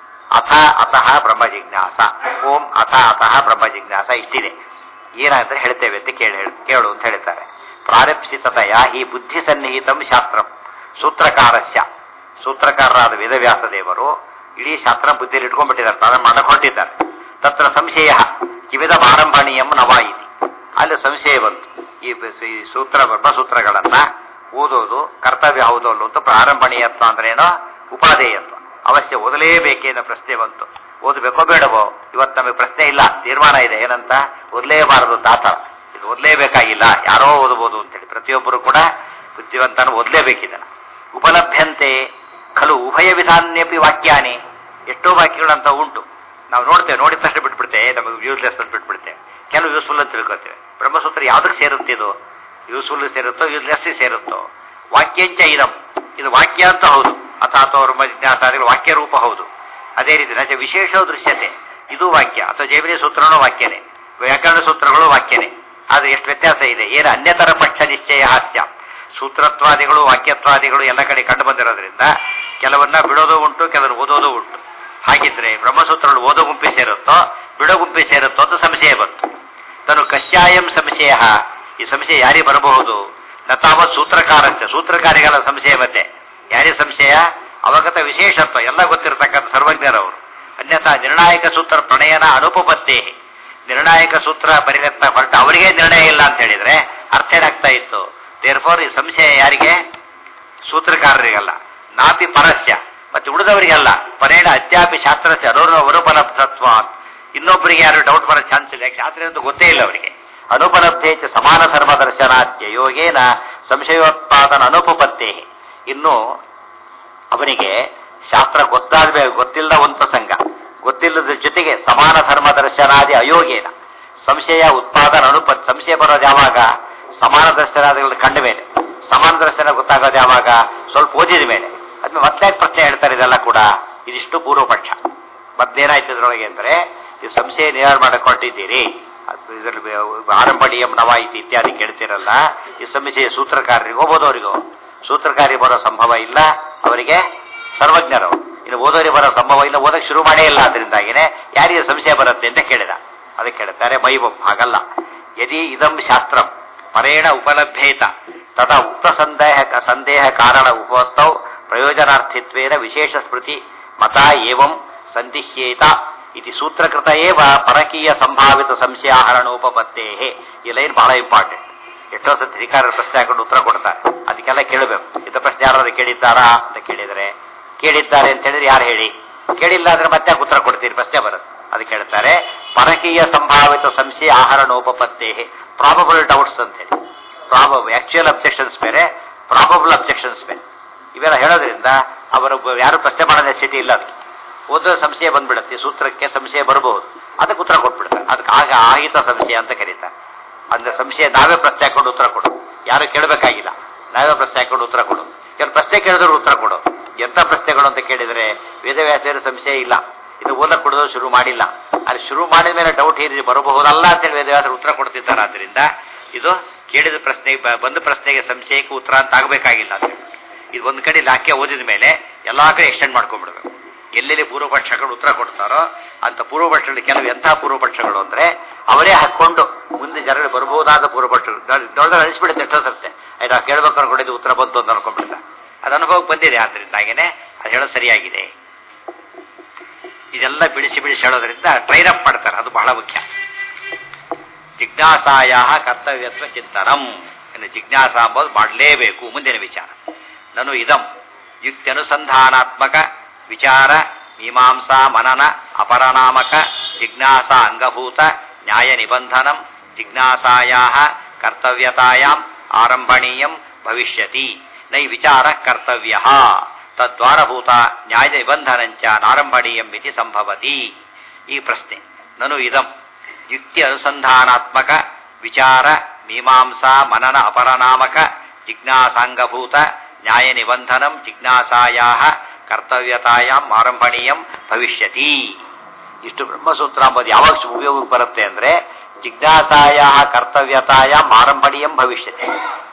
ಅಥ ಅತಃ ಬ್ರಹ್ಮ ಜಿಜ್ಞಾಸ ಓಂ ಅಥ ಅತಃ ಬ್ರಹ್ಮ ಜಿಜ್ಞಾಸ ಇಷ್ಟಿದೆ ಏನಾದ್ರೆ ಹೇಳ್ತೇವೆ ಅಂತ ಕೇಳಿ ಕೇಳು ಅಂತ ಹೇಳ್ತಾರೆ ಪ್ರಾರಪ್ಸಿತತೆಯ ಈ ಬುದ್ಧಿ ಸನ್ನಿಹಿತಂ ಶಾಸ್ತ್ರಂ ಸೂತ್ರಕಾರಸ್ಯ ಸೂತ್ರಕಾರರಾದ ವೇದವ್ಯಾಸ ದೇವರು ಇಡೀ ಶಾಸ್ತ್ರ ಬುದ್ಧಿಯಲ್ಲಿ ಇಟ್ಕೊಂಡ್ಬಿಟ್ಟಿದ್ದಾರೆ ಪ್ರಾರಂಭ ಮಾಡಕ್ಕೆ ಹೊರಟಿದ್ದಾರೆ ತತ್ರ ಸಂಶಯ ಕಿವಿದ ಆರಂಭಣೀಯಂ ನವಾಯಿತಿ ಅಲ್ಲಿ ಸಂಶಯ ಬಂತು ಈ ಬ- ಈ ಸೂತ್ರ ಬ್ರಹ್ಮಸೂತ್ರಗಳನ್ನ ಓದೋದು ಕರ್ತವ್ಯ ಹೌದು ಅಲ್ಲೋ ಅಂತ ಪ್ರಾರಂಭಣೀಯತ್ವ ಅಂದ್ರೇನೋ ಉಪಾದೇಯತ್ವ ಅವಶ್ಯ ಓದಲೇಬೇಕೇನೋ ಪ್ರಶ್ನೆ ಬಂತು ಓದಬೇಕೋ ಬೇಡವೋ ಇವತ್ತು ನಮಗೆ ಪ್ರಶ್ನೆ ಇಲ್ಲ ತೀರ್ಮಾನ ಇದೆ ಏನಂತ ಓದಲೇಬಾರದು ಅಂತ ಆತರ ಇದು ಓದಲೇಬೇಕಾಗಿಲ್ಲ ಯಾರೋ ಓದಬಹುದು ಅಂತೇಳಿ ಪ್ರತಿಯೊಬ್ಬರು ಕೂಡ ಬುದ್ಧಿವಂತನ ಓದಲೇಬೇಕಿದೆ ಉಪಲಭ್ಯಂತೆ ಖಲು ಉಭಯ ವಿಧಾನ್ಯಪಿ ವಾಕ್ಯಾನಿ ಎಷ್ಟೋ ವಾಕ್ಯಗಳಂತ ಉಂಟು ನಾವು ನೋಡ್ತೇವೆ ನೋಡಿದ ತಕ್ಷಣ ಬಿಟ್ಬಿಡ್ತೇವೆ ನಮಗೆ ಯೂಸ್ಲೆಸ್ ಅಂತ ಬಿಟ್ಬಿಡ್ತೇವೆ ಕೆಲವು ಯೂಸ್ಫುಲ್ ಅಂತ ತಿಳ್ಕೊತೇವೆ ಬ್ರಹ್ಮಸೂತ್ರ ಯಾವ್ದಕ್ಕೆ ಸೇರುತ್ತೆ ಇದು ಯೂಸ್ಫುಲ್ ಸೇರುತ್ತೋ ಯೂಸ್ಲೆಸ್ ಸೇರುತ್ತೋ ವಾಕ್ಯಂಚ ಇದಂ ಇದು ವಾಕ್ಯ ಅಂತ ಹೌದು ಅಥಾತೋ ಬ್ರಹ್ಮ ಜಿಜ್ಞಾಸಾದಿಗಳು ವಾಕ್ಯ ರೂಪ ಹೌದು ಅದೇ ರೀತಿ ನಚ ವಿಶೇಷ ದೃಶ್ಯತೆ ಇದು ವಾಕ್ಯ ಅಥವಾ ಜೈಮಿನಿ ಸೂತ್ರನೂ ವಾಕ್ಯನೇ ವ್ಯಾಕರಣ ಸೂತ್ರಗಳು ವಾಕ್ಯನೇ ಆದ್ರೆ ಎಷ್ಟು ವ್ಯತ್ಯಾಸ ಇದೆ ಏನು ಅನ್ಯತರ ಪಕ್ಷ ನಿಶ್ಚಯ ಹಾಸ್ಯ ಸೂತ್ರತ್ವಾದಿಗಳು ವಾಕ್ಯತ್ವಾದಿಗಳು ಎಲ್ಲ ಕಡೆ ಕಂಡು ಬಂದಿರೋದ್ರಿಂದ ಕೆಲವನ್ನ ಬಿಡೋದು ಉಂಟು ಕೆಲವರು ಓದೋದು ಉಂಟು ಹಾಗಿದ್ರೆ ಬ್ರಹ್ಮಸೂತ್ರಗಳು ಓದೋ ಗುಂಪಿ ಸೇರುತ್ತೋ ಬಿಡೋ ಗುಂಪಿ ಸೇರುತ್ತೋ ಅಂತ ಸಂಶಯ ಬಂತು ತನು ಕಶ್ಯಾಯಂ ಸಂಶಯ ಈ ಸಂಶಯ ಯಾರಿಗೆ ಬರಬಹುದು ನ ತಾವತ್ ಸೂತ್ರಕಾರಸ್ಯ ಸೂತ್ರಕಾರಿಗಳ ಸಂಶಯ ಮತ್ತೆ ಯಾರಿಗೆ ಸಂಶಯ ಅವಗತ ವಿಶೇಷತ್ವ ಎಲ್ಲ ಗೊತ್ತಿರತಕ್ಕಂಥ ಸರ್ವಜ್ಞರವರು ಅನ್ಯಥಾ ನಿರ್ಣಾಯಕ ಸೂತ್ರ ಪ್ರಣಯನ ಅನುಪಪತ್ತೇ ನಿರ್ಣಾಯಕ ಸೂತ್ರ ಪರಿರತ್ನ ಹೊರಟ ಅವರಿಗೆ ನಿರ್ಣಯ ಇಲ್ಲ ಅಂತ ಹೇಳಿದ್ರೆ ಅರ್ಥ ಏನಾಗ್ತಾ ಇತ್ತು ದೇರ್ ಫೋರ್ ಈ ಸಂಶಯ ಯಾರಿಗೆ ಸೂತ್ರಕಾರರಿಗಲ್ಲ ನಾಪಿ ಪರಸ್ಯ ಮತ್ತೆ ಉಳಿದವರಿಗಲ್ಲ ಪರೇಣ ಅತ್ಯಾಪಿ ಶಾಸ್ತ್ರಸ್ಯ ಅನುರ ಅನುಪಲಬ್ಧತ್ವ ಇನ್ನೊಬ್ಬರಿಗೆ ಯಾರು ಡೌಟ್ ಬರೋ ಚಾನ್ಸ್ ಇಲ್ಲ ಯಾಕೆ ಶಾಸ್ತ್ರ ಅಂತ ಗೊತ್ತೇ ಇಲ್ಲ ಅವರಿಗೆ ಅನುಪಲಬ್ಧೇ ಚ ಸಮಾನ ಧರ್ಮ ದರ್ಶನಾದ್ಯ ಯೋಗೇನ ಸಂಶಯೋತ್ಪಾದನ ಅನುಪಪತ್ತೇ ಇನ್ನು ಅವನಿಗೆ ಶಾಸ್ತ್ರ ಗೊತ್ತಾದ್ಬೇಕು ಗೊತ್ತಿಲ್ಲದ ಒಂದು ಪ್ರಸಂಗ ಗೊತ್ತಿಲ್ಲದ ಜೊತೆಗೆ ಸಮಾನ ಧರ್ಮ ದರ್ಶನಾದಿ ಅಯೋಗೇನ ಸಂಶಯ ಉತ್ಪಾದನ ಅನುಪ ಸಂಶಯ ಬರೋದು ಯಾವಾಗ ಸಮಾನ ದರ್ಶನಾದಿಗಳು ಕಂಡ ಮೇಲೆ ಸಮಾನ ದರ್ಶನ ಗೊತ್ತಾಗೋದು ಯಾವಾಗ ಸ್ವಲ್ಪ ಓದಿದ ಮೇಲೆ ಅದ್ಮೇಲೆ ಮತ್ತೆ ಪ್ರಶ್ನೆ ಹೇಳ್ತಾರೆ ಇದೆಲ್ಲ ಕೂಡ ಇದಿಷ್ಟು ಪೂರ್ವ ಪಕ್ಷ ಮತ್ತೇನಾಯ್ತು ಇದ್ರೊಳಗೆ ಅಂದ್ರೆ ಈ ಸಂಶಯ ನಿವಾರಣೆ ಮಾಡಕ್ ಹೊರಟಿದ್ದೀರಿ ಅದು ಇದ್ರಲ್ಲಿ ಆರಂಭಣೀಯಂ ನವಾಯಿತಿ ಇತ್ಯಾದಿ ಕೇಳ್ತಿರಲ್ಲ ಈ ಸಮಸ್ಯೆ ಸೂತ್ರಕಾರರಿಗೆ ಓದೋರಿಗೂ ಸೂತ್ರಕಾರಿ ಬರೋ ಸಂಭವ ಇಲ್ಲ ಅವರಿಗೆ ಸರ್ವಜ್ಞರು ಇನ್ನು ಓದೋರಿಗೆ ಬರೋ ಸಂಭವ ಇಲ್ಲ ಓದಕ್ಕೆ ಶುರು ಮಾಡೇ ಇಲ್ಲ ಅದರಿಂದಾಗಿನೇ ಯಾರಿಗೆ ಸಂಶಯ ಬರುತ್ತೆ ಅಂತ ಕೇಳಿದ ಅದಕ್ಕೆ ಕೇಳುತ್ತಾರೆ ಮೈಬಂ ಹಾಗಲ್ಲ ಯದಿ ಇದಂ ಶಾಸ್ತ್ರಂ ಪರೇಣ ಉಪಲಭ್ಯೇತ ತದಾ ಉಕ್ತ ಸಂದೇಹ ಸಂದೇಹ ಕಾರಣ ಉಪತ್ತೌ ಪ್ರಯೋಜನಾರ್ಥಿತ್ವೇನ ವಿಶೇಷ ಸ್ಮೃತಿ ಮತ ಏವಂ ಸಂದಿಹ್ಯೇತ ಇತಿ ಸೂತ್ರಕೃತ ಏವ ಪರಕೀಯ ಸಂಭಾವಿತ ಸಂಶಯಾಹರಣೋಪತ್ತೇ ಈ ಲೈನ್ ಬಹಳ ಇಂಪಾರ್ಟೆಂಟ್ ಎಷ್ಟೋ ಸತಿ ಅಧಿಕಾರರ ಪ್ರಶ್ನೆ ಹಾಕೊಂಡು ಉತ್ತರ ಕೊಡ್ತಾರೆ ಅದಕ್ಕೆಲ್ಲ ಕೇಳಬೇಕು ಇಂಥ ಪ್ರಶ್ನೆ ಯಾರಾದ್ರೂ ಕೇಳಿದ್ದಾರಾ ಅಂತ ಕೇಳಿದರೆ ಕೇಳಿದ್ದಾರೆ ಅಂತ ಹೇಳಿದ್ರೆ ಯಾರು ಹೇಳಿ ಕೇಳಿಲ್ಲ ಅಂದ್ರೆ ಮತ್ತೆ ಯಾಕೆ ಉತ್ತರ ಕೊಡ್ತೀರಿ ಪ್ರಶ್ನೆ ಬರುತ್ತೆ ಅದಕ್ಕೆ ಹೇಳ್ತಾರೆ ಪರಕೀಯ ಸಂಭಾವಿತ ಸಂಶಯ ಆಹರಣೋಪತ್ತೇ ಪ್ರಾಬಬಲ್ ಡೌಟ್ಸ್ ಅಂತ ಹೇಳಿ ಪ್ರಾಬಬ್ ಆಕ್ಚುಯಲ್ ಅಬ್ಜೆಕ್ಷನ್ಸ್ ಬೇರೆ ಪ್ರಾಬಬಲ್ ಅಬ್ಜೆಕ್ಷನ್ಸ್ ಬೇರೆ ಇವೆಲ್ಲ ಹೇಳೋದ್ರಿಂದ ಅವರು ಯಾರು ಪ್ರಶ್ನೆ ಮಾಡೋ ನೆಸಿಟಿ ಇಲ್ಲ ಅದಕ್ಕೆ ಓದೋ ಸಂಶಯ ಬಂದ್ಬಿಡುತ್ತೆ ಸೂತ್ರಕ್ಕೆ ಸಂಶಯ ಬರಬಹುದು ಅದಕ್ಕೆ ಉತ್ತರ ಕೊಟ್ಬಿಡ್ತಾರೆ ಅದಕ್ಕೆ ಆಗ ಆಹಿತ ಸಂಶಯ ಅಂತ ಕರೀತಾರೆ ಅಂದ್ರೆ ಸಂಶಯ ನಾವೇ ಪ್ರಶ್ನೆ ಹಾಕೊಂಡು ಉತ್ತರ ಕೊಡು ಯಾರು ಕೇಳಬೇಕಾಗಿಲ್ಲ ನಾವೇ ಪ್ರಶ್ನೆ ಹಾಕೊಂಡು ಉತ್ತರ ಕೊಡು ಕೆಲವು ಪ್ರಶ್ನೆ ಕೇಳಿದ್ರು ಉತ್ತರ ಕೊಡು ಎಂತ ಪ್ರಶ್ನೆಗಳು ಅಂತ ಕೇಳಿದ್ರೆ ವೇದವ್ಯಾಸರ ಸಂಶಯ ಇಲ್ಲ ಇದು ಓದಕ್ಕೆ ಕೊಡೋದು ಶುರು ಮಾಡಿಲ್ಲ ಅಲ್ಲಿ ಶುರು ಮಾಡಿದ ಮೇಲೆ ಡೌಟ್ ಏನಿದೆ ಬರಬಹುದಲ್ಲ ಅಂತೇಳಿ ವೇದವ್ಯಾಸರು ಉತ್ತರ ಕೊಡ್ತಿದ್ದಾರೆ ಆದ್ರಿಂದ ಇದು ಕೇಳಿದ ಪ್ರಶ್ನೆಗೆ ಬ- ಬಂದ ಪ್ರಶ್ನೆಗೆ ಸಂಶಯಕ್ಕೆ ಉತ್ತರ ಅಂತ ಆಗಬೇಕಾಗಿಲ್ಲ ಅಂತ ಹೇಳ್ಬಿಟ್ಟು. ಇದು ಒಂದು ಕಡೆ ವಾಕ್ಯ ಓದಿದ ಮೇಲೆ ಎಲ್ಲಾ ಕಡೆ ಎಕ್ಸ್ಟೆಂಡ್ ಮಾಡ್ಕೊಂಡ್ಬಿಡ್ಬೇಕು ಎಲ್ಲೆಲ್ಲಿ ಪೂರ್ವಪಕ್ಷಗಳು ಉತ್ತರ ಕೊಡ್ತಾರೋ ಅಂತ ಪೂರ್ವಪಕ್ಷಗಳು ಕೆಲವು ಎಂಥ ಪೂರ್ವಪಕ್ಷಗಳು ಅಂದ್ರೆ ಅವರೇ ಹಾಕೊಂಡು ಮುಂದೆ ಜನರು ಬರಬಹುದಾದ ಪೂರ್ವಪಕ್ಷಗಳು ದೊಡ್ಡ ಅನಿಸ್ಬಿಡುತ್ತೆ ಎಷ್ಟೋ ಸರ್ತೆ ಆಯ್ತು ನಾವು ಕೇಳ್ಬೇಕು ಅನ್ಕೊಂಡಿದ್ದು ಉತ್ತರ ಬಂತು ಅಂತ ಅನ್ಕೊಂಡ್ಬಿಡ್ತಾರೆ ಅದು ಅನುಭವಕ್ಕೆ ಬಂದಿದೆ ಆದ್ರಿಂದಾಗೇನೆ ಅದು ಹೇಳೋದು ಸರಿಯಾಗಿದೆ ಇದೆಲ್ಲ ಬಿಡಿಸಿ ಬಿಡಿಸಿ ಹೇಳೋದ್ರಿಂದ ಟ್ರೈನ್ ಅಪ್ ಮಾಡ್ತಾರೆ ಅದು ಬಹಳ ಮುಖ್ಯ ಜಿಜ್ಞಾಸಾಯ ಕರ್ತವ್ಯತ್ವ ಚಿಂತನಂ ಇನ್ನು ಜಿಜ್ಞಾಸ ಅಂಬೋದು ಮಾಡಲೇಬೇಕು ಮುಂದಿನ ವಿಚಾರ ನಾನು ಇದಂ ಯುಕ್ತಿ ಅನುಸಂಧಾನಾತ್ಮಕ ವಿಚಾರ ಮೀಮಾಂಸಾ ಮನನ ಅಪರನಾಮಕ ಜಿಜ್ಞಾಸ ಅಂಗಭೂತ ನ್ಯಾಯ ನಿಬಂಧನಂ ಜಿಜ್ಞಾಸಾಯಾ ಕರ್ತವ್ಯತಾಯಾಂ ಆರಂಭಣೀಯಂ ಭವಿಷ್ಯತಿ ನೈ ವಿಚಾರ ಕರ್ತವ್ಯ ತದ್ವಾರಭೂತ ನ್ಯಾಯ ನಿಬಂಧನಂಚ ನಾರಂಭಣೀಯಂ ಇತಿ ಸಂಭವತಿ ಈ ಪ್ರಶ್ನೆ ನನು ಇದಂ ಯುಕ್ತಿ ಅನುಸಂಧಾನಾತ್ಮಕ ವಿಚಾರ ಮೀಮಾಂಸಾ ಮನನ ಅಪರನಾಮಕ ಜಿಜ್ಞಾಸಾಂಗಭೂತ ನ್ಯಾಯ ನಿಬಂಧನಂ ಜಿಜ್ಞಾಸಾಯಾ ಕರ್ತವ್ಯತಾಯಾಂ ಆರಂಭಣೀಯಂ ಭವಿಷ್ಯತಿ ಇಷ್ಟು ಬ್ರಹ್ಮಸೂತ್ರ ಅಂಬೋದು ಯಾವಾಗ ಉಪಯೋಗಕ್ಕೆ ಬರುತ್ತೆ ಅಂದ್ರೆ ಜಿಜ್ಞಾಸಾಯ ಕರ್ತವ್ಯತಾಯಾಂ ಆರಂಭಣೀಯಂ ಭವಿಷ್ಯತಿ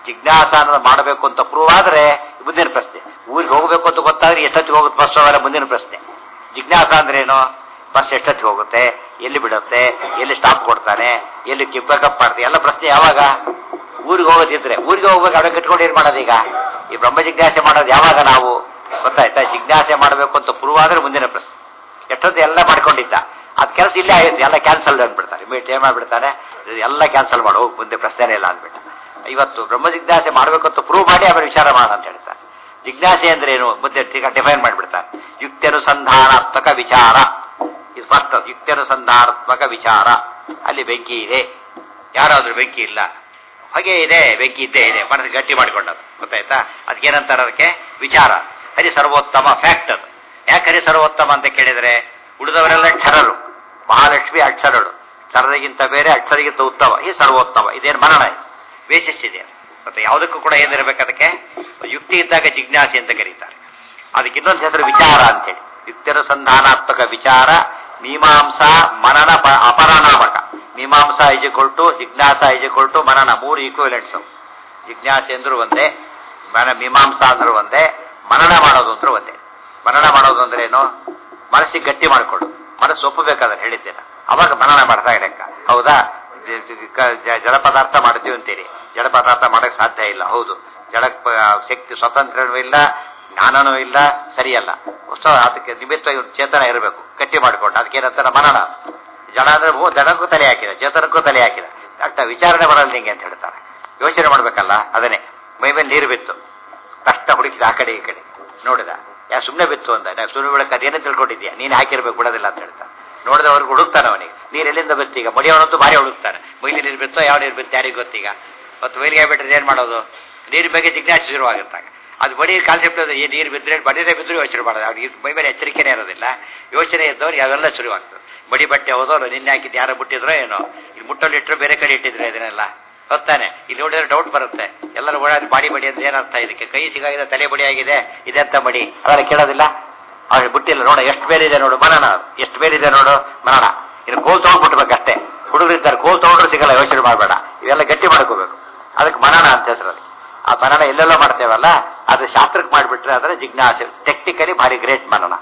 ಜಿಜ್ಞಾಸ ಅನ್ನೋದು ಮಾಡಬೇಕು ಅಂತ ಪ್ರೂವ್ ಆದ್ರೆ ಮುಂದಿನ ಪ್ರಶ್ನೆ ಊರಿಗೆ ಹೋಗಬೇಕು ಅಂತ ಗೊತ್ತಾದ್ರೆ ಎಷ್ಟೊತ್ತಿಗೆ ಹೋಗುತ್ತೆ ಬಸ್ ಅವೆಲ್ಲ ಮುಂದಿನ ಪ್ರಶ್ನೆ ಜಿಜ್ಞಾಸ ಅಂದ್ರೆ ಏನು ಬಸ್ ಎಷ್ಟೊತ್ತಿಗೆ ಹೋಗುತ್ತೆ ಎಲ್ಲಿ ಬಿಡುತ್ತೆ ಎಲ್ಲಿ ಸ್ಟಾಪ್ ಕೊಡ್ತಾನೆ ಎಲ್ಲಿ ಪಿಕಪ್ ಮಾಡ್ತೀವಿ ಎಲ್ಲ ಪ್ರಶ್ನೆ ಯಾವಾಗ ಊರಿಗೆ ಹೋಗೋದಿದ್ರೆ ಊರಿಗೆ ಹೋಗ್ಬೇಕು ಅಡಗೆ ಕಟ್ಕೊಂಡು ಏನ್ ಮಾಡೋದೀಗ ಈ ಬ್ರಹ್ಮ ಜಿಜ್ಞಾಸೆ ಮಾಡೋದು ಯಾವಾಗ ನಾವು ಗೊತ್ತಾಯ್ತಾ ಜಿಜ್ಞಾಸೆ ಮಾಡಬೇಕು ಅಂತ ಪ್ರೂವ್ ಆದ್ರೆ ಮುಂದಿನ ಪ್ರಶ್ನೆ ಎಷ್ಟೊತ್ತು ಎಲ್ಲ ಮಾಡ್ಕೊಂಡಿದ್ದ ಅದ್ ಕೆಲಸ ಇಲ್ಲೇ ಆಗುತ್ತೆ ಎಲ್ಲ ಕ್ಯಾನ್ಸಲ್ ಅಂದ್ಬಿಡ್ತಾರೆ ಇಮಿಡಿಯೇಟ್ ಏನ್ ಮಾಡ್ಬಿಡ್ತಾನೆ ಇದು ಎಲ್ಲ ಕ್ಯಾನ್ಸಲ್ ಮಾಡು ಹೋಗ್ ಮುಂದೆ ಪ್ರಶ್ನೆನೇ ಇಲ್ಲ ಅಂದ್ಬಿಟ್ಟು ಇವತ್ತು ಬ್ರಹ್ಮ ಜಿಜ್ಞಾಸೆ ಮಾಡಬೇಕು ಅಂತ ಪ್ರೂವ್ ಮಾಡಿ ಆಮೇಲೆ ವಿಚಾರ ಮಾಡ ಅಂತ ಹೇಳ್ತಾರೆ ಜಿಜ್ಞಾಸೆ ಅಂದ್ರೆ ಏನು ಮುಂದೆ ಡಿಫೈನ್ ಮಾಡಿಬಿಡ್ತಾರೆ ಯುಕ್ತ್ಯನುಸಂಧಾನಾತ್ಮಕ ವಿಚಾರ ಇದು ಫಸ್ಟ್ ಯುಕ್ತ್ಯನುಸಂಧಾನಾತ್ಮಕ ವಿಚಾರ ಅಲ್ಲಿ ಬೆಂಕಿ ಇದೆ ಯಾರಾದ್ರೂ ಬೆಂಕಿ ಇಲ್ಲ ಹೊಗೆ ಇದೆ ಬೆಂಕಿ ಇದ್ದೇ ಇದೆ ಮನಸ್ಸು ಗಟ್ಟಿ ಮಾಡಿಕೊಂಡದ್ದು ಗೊತ್ತಾಯ್ತಾ ಅದಕ್ಕೇನಂತಾರೆ ಅದಕ್ಕೆ ವಿಚಾರ ಹರಿ ಸರ್ವೋತ್ತಮ ಫ್ಯಾಕ್ಟ್ ಅದು ಯಾಕೆ ಹರಿ ಸರ್ವೋತ್ತಮ ಅಂತ ಕೇಳಿದ್ರೆ ಉಳಿದವರೆಲ್ಲ ಕ್ಷರರು ಮಹಾಲಕ್ಷ್ಮಿ ಅಕ್ಷರಗಳು ಕ್ಷರರಿಗಿಂತ ಬೇರೆ ಅಕ್ಷರಿಗಿಂತ ಉತ್ತಮ ಈ ಸರ್ವೋತ್ತಮ ಇದೇನು ಮರಣ ಇದು ಬೇಸಿಸಿದೆ ಮತ್ತೆ ಯಾವುದಕ್ಕೂ ಕೂಡ ಏನಿರಬೇಕು ಅದಕ್ಕೆ ಯುಕ್ತಿ ಇದ್ದಾಗ ಜಿಜ್ಞಾಸೆ ಅಂತ ಕರೀತಾರೆ ಅದಕ್ಕೆ ಇನ್ನೊಂದು ಹೆಸರು ವಿಚಾರ ಅಂತೇಳಿ ಯುಕ್ತಿಯನುಸಂಧಾನಾತ್ಮಕ ವಿಚಾರ ಮೀಮಾಂಸಾ ಮನನ ಪ- ಅಪರನಾಮಕ ಮೀಮಾಂಸಾ ಇಜಿಕೊಳ್ಟು ಜಿಜ್ಞಾಸ ಇಜಿಕೊಳ್ಟು ಮನನ ಮೂರು ಈಕ್ವಲೆಂಟ್ಸ್ ಜಿಜ್ಞಾಸೆ ಅಂದ್ರೂ ಒಂದೇ ಮನ ಮೀಮಾಂಸಾ ಅಂದ್ರೂ ಒಂದೇ ಮನನ ಮಾಡೋದು ಅಂದ್ರೂ ಒಂದೇ ಮನನ ಮಾಡೋದು ಅಂದ್ರೆ ಏನು ಮನಸ್ಸಿಗೆ ಗಟ್ಟಿ ಮಾಡಿಕೊಡು ಮನಸ್ಸು ಒಪ್ಪಬೇಕಾದ್ರೆ ಹೇಳಿದ್ದೇನೆ ಅವಾಗ ಮನನ ಮಾಡ್ತಾ ಲೆಕ್ಕ ಹೌದಾ ಜ- ಜ- ಕ- ಜ- ಜಡ ಪದಾರ್ಥ ಮಾಡ್ತೀವಿ ಅಂತೀರಿ ಜಡ ಪದಾರ್ಥ ಮಾಡಕ್ ಸಾಧ್ಯ ಇಲ್ಲ ಹೌದು ಜಡ ಪ- ಶಕ್ತಿ ಸ್ವತಂತ್ರನೂ ಇಲ್ಲ ಜ್ಞಾನನೂ ಇಲ್ಲ ಸರಿಯಲ್ಲ ಹೊಸ ಅದಕ್ಕೆ ನಿಮಿತ್ತ ಇವ್ನು ಚೇತನ ಇರಬೇಕು ಗಟ್ಟಿ ಮಾಡಿಕೊಂಡು ಅದಕ್ಕೆ ಏನಂತಾರ ಮನನ ಜಡ ಅಂದ್ರೆ ಹೋ ದಡಕ್ಕೂ ತಲೆ ಹಾಕಿದ ಚೇತನಕ್ಕೂ ತಲೆ ಹಾಕಿದ ಅಟ್ಟ ವಿಚಾರಣೆ ಬರಲ್ಲ ನಿಂಗೆ ಅಂತ ಹೇಳ್ತಾರೆ ಯೋಚನೆ ಮಾಡ್ಬೇಕಲ್ಲ ಅದನ್ನೇ ಮೈ ಮೇಲೆ ನೀರು ಬಿತ್ತು ಕಷ್ಟ ಹುಡುಕಿದ ಆ ಕಡೆ ಈ ಕಡೆ ನೋಡಿದ ಯಾ ಸುಮ್ಮನೆ ಬಿತ್ತು ಅಂತ ನಾ ಸುಮ್ಮನೆ ಬೆಳಕು ಅದೇನೇ ತಿಳ್ಕೊಂಡಿದ್ಯಾ ನೀನು ಹಾಕಿರ್ಬೇಕು ಬಿಡೋದಿಲ್ಲ ಅಂತ ಹೇಳ್ತಾನೆ ನೋಡಿದ ಅವ್ರಿಗೆ ಹುಡುಕ್ತಾನೆ ಅವನಿಗೆ ನೀರು ಎಲ್ಲಿಂದ ಬಿತ್ತು ಈಗ ಮಡಿಯವನಂತೂ ಭಾರಿ ಹುಡುಕ್ತಾನೆ ಮೈಲಿ ನೀರು ಬಿತ್ತೋ ಯಾವ ನೀರು ಬಿತ್ತು ಯಾರಿಗೆ ಗೊತ್ತೀಗ ಮತ್ತು ಮೈಲಿಗೆ ಬಿಟ್ಟರೆ ಏನು ಮಾಡೋದು ನೀರಿನ ಬಗ್ಗೆ ಜಿಜ್ಞಾಸೆ ಶುರುವಾಗುತ್ತಾಗ ಅದು ಬಡಿ ಕಾನ್ಸೆಪ್ಟ್ ಅದು ಈ ನೀರು ಬಿದ್ದರೆ ಬಡಿದೇ ಬಿದ್ದರೂ ಯೋಚನೆ ಮಾಡೋದು ಅವ್ರಿಗೆ ಮೈ ಮೇಲೆ ಎಚ್ಚರಿಕೆನೇ ಇರೋದಿಲ್ಲ ಯೋಚನೆ ಇದ್ದವ್ರು ಯಾವೆಲ್ಲ ಶುರುವಾಗ್ತದೆ ಬಡಿ ಬಟ್ಟೆ ಹೋದವ್ರು ನಿನ್ನೆ ಹಾಕಿದ್ದು ಯಾರೋ ಬಿಟ್ಟಿದ್ರೋ ಏನೋ ಇಲ್ಲಿ ಮುಟ್ಟಲ್ಲಿ ಇಟ್ಟರು ಬೇರೆ ಕಡೆ ಇಟ್ಟಿದ್ರೆ ಇದನ್ನೆಲ್ಲ ಗೊತ್ತಾನೆ ಇಲ್ಲಿ ನೋಡಿದ್ರೆ ಡೌಟ್ ಬರುತ್ತೆ ಎಲ್ಲರೂ ಓಡಾಡಿ ಬಾಡಿ ಬಡಿ ಅಂದ್ರೆ ಏನರ್ಥ ಇದಕ್ಕೆ ಕೈ ಸಿಗಾಗಿದೆ ತಲೆ ಬಡಿ ಆಗಿದೆ ಇದೆಂತ ಮಡಿ ಅದರ ಕೇಳೋದಿಲ್ಲ ಅವ್ರಿಗೆ ಬಿಟ್ಟಿಲ್ಲ ನೋಡು ಎಷ್ಟು ಬೇರಿದೆ ನೋಡು ಮನನ ಎಷ್ಟು ಬೇರಿದೆ ನೋಡು ಮನನ ಇನ್ನು ಕೋಲ್ ತಗೊಂಡ್ಬಿಟ್ಬೇಕಷ್ಟೇ ಹುಡುಗರಿದ್ದಾರೆ ಕೋಲ್ ತಗೊಂಡ್ರು ಸಿಗಲ್ಲ ಯೋಚನೆ ಮಾಡಬೇಡ ಇವೆಲ್ಲ ಗಟ್ಟಿ ಮಾಡ್ಕೋಬೇಕು ಅದಕ್ಕೆ ಮನನ ಅಂತ ಹೆಸರು ಅದು. ಆ ಮನನ ಎಲ್ಲೆಲ್ಲ ಮಾಡ್ತೇವಲ್ಲ ಅದು ಶಾಸ್ತ್ರಕ್ಕೆ ಮಾಡಿಬಿಟ್ರೆ ಅದರ ಜಿಜ್ಞಾಸೆ ಟೆಕ್ನಿಕಲಿ ಭಾರಿ ಗ್ರೇಟ್ ಮನನ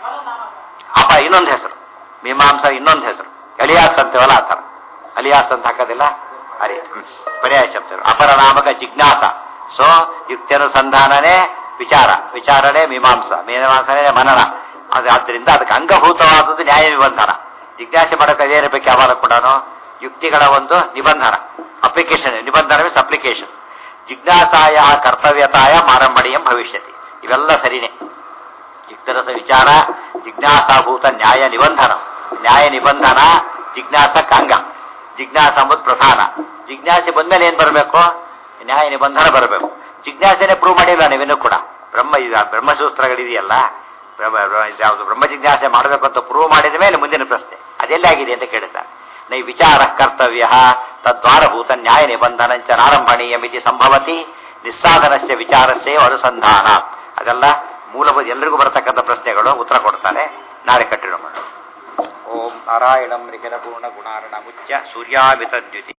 ಅಪ ಇನ್ನೊಂದು ಹೆಸರು ಮೀಮಾಂಸ ಇನ್ನೊಂದು ಹೆಸರು ಅಲಿಯಾಸ್ ಅಂತೇವಲ್ಲ ಆ ಥರ ಅಲಿಯಾಸ್ ಅಂತ ಹಾಕೋದಿಲ್ಲ ಅರಿ ಹ್ಮ್. ಪರ್ಯಾಯ ಶಬ್ದ ಅಪರನಾಮಕ ಜಿಜ್ಞಾಸ ಸೊ ಯುಕ್ತಿಯನುಸಂಧಾನನೇ ವಿಚಾರ ವಿಚಾರಣೆ ಮೀಮಾಂಸ ಮೀಮಾಂಸನೆ ಮನನ ಅದು ಆದ್ದರಿಂದ ಅದಕ್ಕೆ ಅಂಗಭೂತವಾದದ್ದು ನ್ಯಾಯ ನಿಬಂಧನ ಜಿಜ್ಞಾಸೆ ಮಾಡೋಕೆ ಅದೇನಿರ್ಬೇಕು ಯಾವಾಗ ಕೂಡ ಯುಕ್ತಿಗಳ ಒಂದು ನಿಬಂಧನ ಅಪ್ಲಿಕೇಶನ್ ನಿಬಂಧನ ಮೀನ್ಸ್ ಅಪ್ಲಿಕೇಶನ್ ಜಿಜ್ಞಾಸಾಯ ಕರ್ತವ್ಯತಾಯ ಮಾರಂಬಣಿಯಂ ಭವಿಷ್ಯತಿ ಇವೆಲ್ಲ ಸರಿನೇ ಯುಕ್ತರಸ ವಿಚಾರ ಜಿಜ್ಞಾಸಾಭೂತ ನ್ಯಾಯ ನಿಬಂಧನ ನ್ಯಾಯ ನಿಬಂಧನ ಜಿಜ್ಞಾಸಕ್ಕಾಂಗ ಜಿಜ್ಞಾಸ ಅಂಬುದು ಪ್ರಧಾನ ಜಿಜ್ಞಾಸೆ ಬಂದ್ಮೇಲೆ ಏನ್ ಬರಬೇಕು ನ್ಯಾಯ ನಿಬಂಧನ ಬರಬೇಕು ಜಿಜ್ಞಾಸೆನೆ ಪ್ರೂವ್ ಮಾಡಿಲ್ಲ ನೀವಿನ್ನೂ ಕೂಡ ಬ್ರಹ್ಮ ಇದು ಬ್ರಹ್ಮಸೂತ್ರಗಳಿದೆಯಲ್ಲ ಬ್ರಹ್ಮ ಬ್ರಹ್ಮ- ಇದ್ಯಾವುದು ಬ್ರಹ್ಮ ಜಿಜ್ಞಾಸೆ ಮಾಡಬೇಕು ಅಂತ ಪ್ರೂವ್ ಮಾಡಿದ ಮೇಲೆ ಮುಂದಿನ ಪ್ರಶ್ನೆ ಅದೆಲ್ಲ ಆಗಿದೆ ಅಂತ ಕೇಳ್ತಾರೆ ನೈ ವಿಚಾರ ಕರ್ತವ್ಯ ತದ್ವಾರಭೂತ ನ್ಯಾಯ ನಿಬಂಧನಂಚ ನಾರಂಭಣೀಯಮಿತಿ ಸಂಭವತಿ ನಿಸ್ಸಾಧನಸ್ಯ ವಿಚಾರಸ್ಯ ಅನುಸಂಧಾನ ಅದೆಲ್ಲ ಮೂಲಭೂತ ಎಲ್ರಿಗೂ ಬರತಕ್ಕಂಥ ಪ್ರಶ್ನೆಗಳು ಉತ್ತರ ಕೊಡ್ತಾರೆ ನಾಳೆ ಕಂಟಿನ್ಯೂ ಮಾಡೋಣ ಓಂ ನಾರಾಯಣಂ ರಿಖಿಲ ಪೂರ್ಣ ಗುಣಾರ್ಣ ಮುಚ್ಚ ಸೂರ್ಯಾಮಿತ ದ್ಯುತಿ